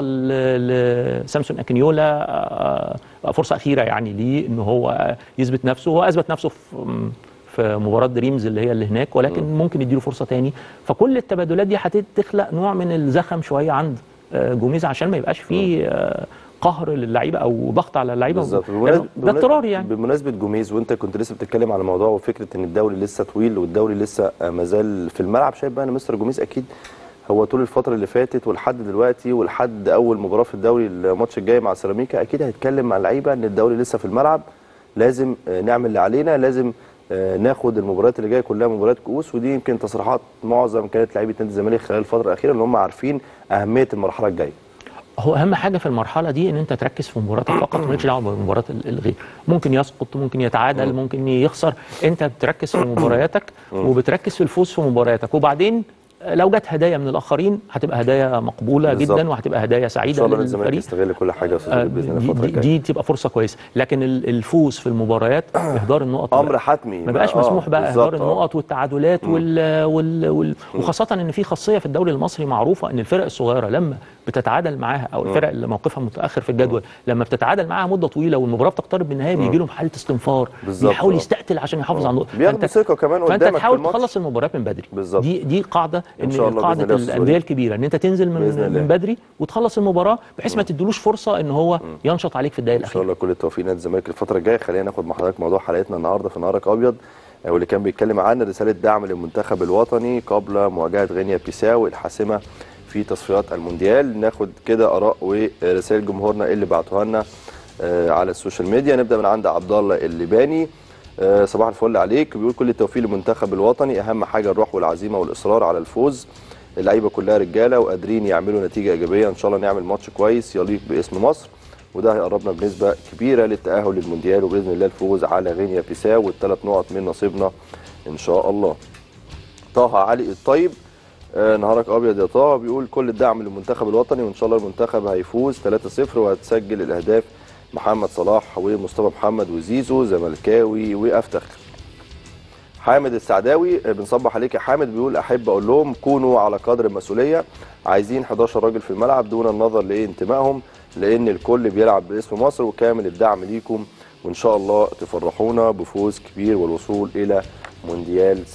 ل- لسامسون اكينيولا آه، فرصه اخيره يعني ليه ان هو يثبت نفسه هو اثبت نفسه في في مباراه دريمز اللي هي اللي هناك ولكن ممكن يديله فرصه تاني فكل التبادلات دي هتخلق نوع من الزخم شويه عند آه، جوميز عشان ما يبقاش فيه آه، قهر للعيبه او ضغط على اللعيبه بالظبط لأنه ده اضطرار يعني بمناسبه جوميز وانت كنت لسه بتتكلم على موضوع وفكره ان الدوري لسه طويل والدوري لسه آه، مازال في الملعب شايف بقى ان مستر جوميز اكيد هو طول الفتره اللي فاتت ولحد دلوقتي ولحد اول مباراه في الدوري الماتش الجاي مع سيراميكا اكيد هيتكلم مع اللعيبه ان الدوري لسه في الملعب لازم آه، نعمل اللي علينا لازم آه، ناخد المباريات اللي جايه كلها مباريات كؤوس ودي يمكن تصريحات معظم كانت لعيبه نادي الزمالك خلال الفتره الاخيره ان هم عارفين اهميه المرحله الجايه هو اهم حاجه في المرحله دي ان انت تركز في مباراتك فقط مالكش دعوه بمباراه ال- الغير ممكن يسقط ممكن يتعادل ممكن يخسر انت بتركز في مبارياتك وبتركز في الفوز في مبارياتك وبعدين لو جت هدايا من الاخرين هتبقى هدايا مقبوله بالظبط. جدا وهتبقى هدايا ان سعيده شاء الله الزمالك للفريق يستغل كل حاجه يا استاذ آه، وليد باذن الله دي, الفتره دي, الجايه دي تبقى فرصه كويسه لكن ال- الفوز في المباريات اهدار النقط امر ما- حتمي ما بقاش آه، مسموح بقى بالظبط، اهدار آه. النقط والتعادلات وال وال وال وخاصه ان في خاصيه في الدوري المصري معروفه ان الفرق الصغيره لما بتتعادل معاها او الفرق اللي موقفها متاخر في الجدول لما بتتعادل معاها مده طويله والمباراه بتقترب من النهايه بيجي لهم حاله استنفار بالظبط، بيحاول آه. يستقتل عشان يحافظ على النقط بياخدوا ثقه كمان فانت قدامك في تحاول الماتش تخلص المباريات من بدري بالظبط. دي دي قاعده إن ان شاء الله قاعده بإذن الله يا أستاذ الانديه وليد. الكبيره ان انت تنزل من بإذن الله. من بدري وتخلص المباراه بحيث ما تدلوش فرصه ان هو ينشط عليك في الدقائق ان شاء الاخيره الله كل التوفيق نادي الزمالك الفتره الجايه خلينا ناخد مع حضرتك موضوع حلقتنا النهارده في نهارك ابيض آه، واللي كان بيتكلم عن رساله دعم للمنتخب الوطني قبل مواجهه غينيا بيساو الحاسمه في تصفيات المونديال ناخد كده اراء ورسائل جمهورنا اللي بعتوها لنا آه، على السوشيال ميديا نبدا من عند عبد الله اللباني آه، صباح الفل عليك بيقول كل التوفيق للمنتخب الوطني اهم حاجه الروح والعزيمه والاصرار على الفوز اللعيبه كلها رجاله وقادرين يعملوا نتيجه ايجابيه ان شاء الله نعمل ماتش كويس يليق باسم مصر وده هيقربنا بنسبه كبيره للتاهل للمونديال وباذن الله الفوز على غينيا بيساو والثلاث نقط من نصيبنا ان شاء الله. طه علي الطيب آه، نهارك ابيض يا طه بيقول كل الدعم للمنتخب الوطني وان شاء الله المنتخب هيفوز 3-0 وهتسجل الاهداف محمد صلاح ومصطفى محمد وزيزو زملكاوي وافتخر. حامد السعداوي آه، بنصبح عليك يا حامد بيقول احب اقول لهم كونوا على قدر المسؤوليه عايزين 11 راجل في الملعب دون النظر لانتمائهم لان الكل بيلعب باسم مصر وكامل الدعم ليكم وان شاء الله تفرحونا بفوز كبير والوصول الى مونديال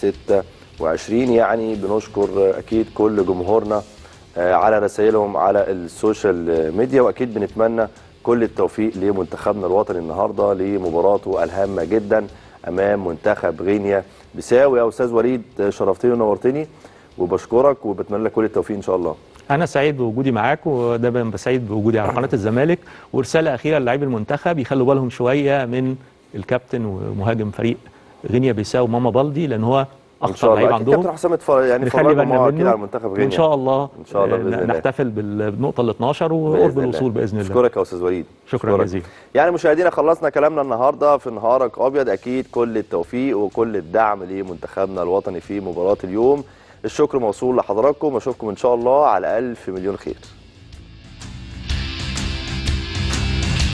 26 يعني بنشكر آه، اكيد كل جمهورنا آه، على رسائلهم على السوشيال ميديا واكيد بنتمنى كل التوفيق لمنتخبنا الوطني النهارده لمباراته الهامه جدا امام منتخب غينيا بيساو يا استاذ وليد آه، شرفتني ونورتني وبشكرك وبتمنى لك كل التوفيق ان شاء الله انا سعيد بوجودي معاك ودايما بسعيد بوجودي على قناه الزمالك ورساله اخيره للاعبي المنتخب يخلوا بالهم شويه من الكابتن ومهاجم فريق غينيا بيساو ماما بالدي لان هو ان اخطر شاء الله لعيب اكيد كابتن عندهم حسام اتفرج يعني نخلي اتفرجوا بالنا معاه اكيد منه على منتخب غينيا وان شاء الله ان شاء الله آه، باذن الله نحتفل بال- بالنقطه ال 12 بإذن وقرب الله. الوصول باذن الله اشكرك يا استاذ وليد شكرا أشكرك. جزيلا يعني مشاهدينا خلصنا كلامنا النهارده في نهارك ابيض اكيد كل التوفيق وكل الدعم لمنتخبنا الوطني في مباراه اليوم الشكر موصول لحضراتكم واشوفكم ان شاء الله على الف مليون خير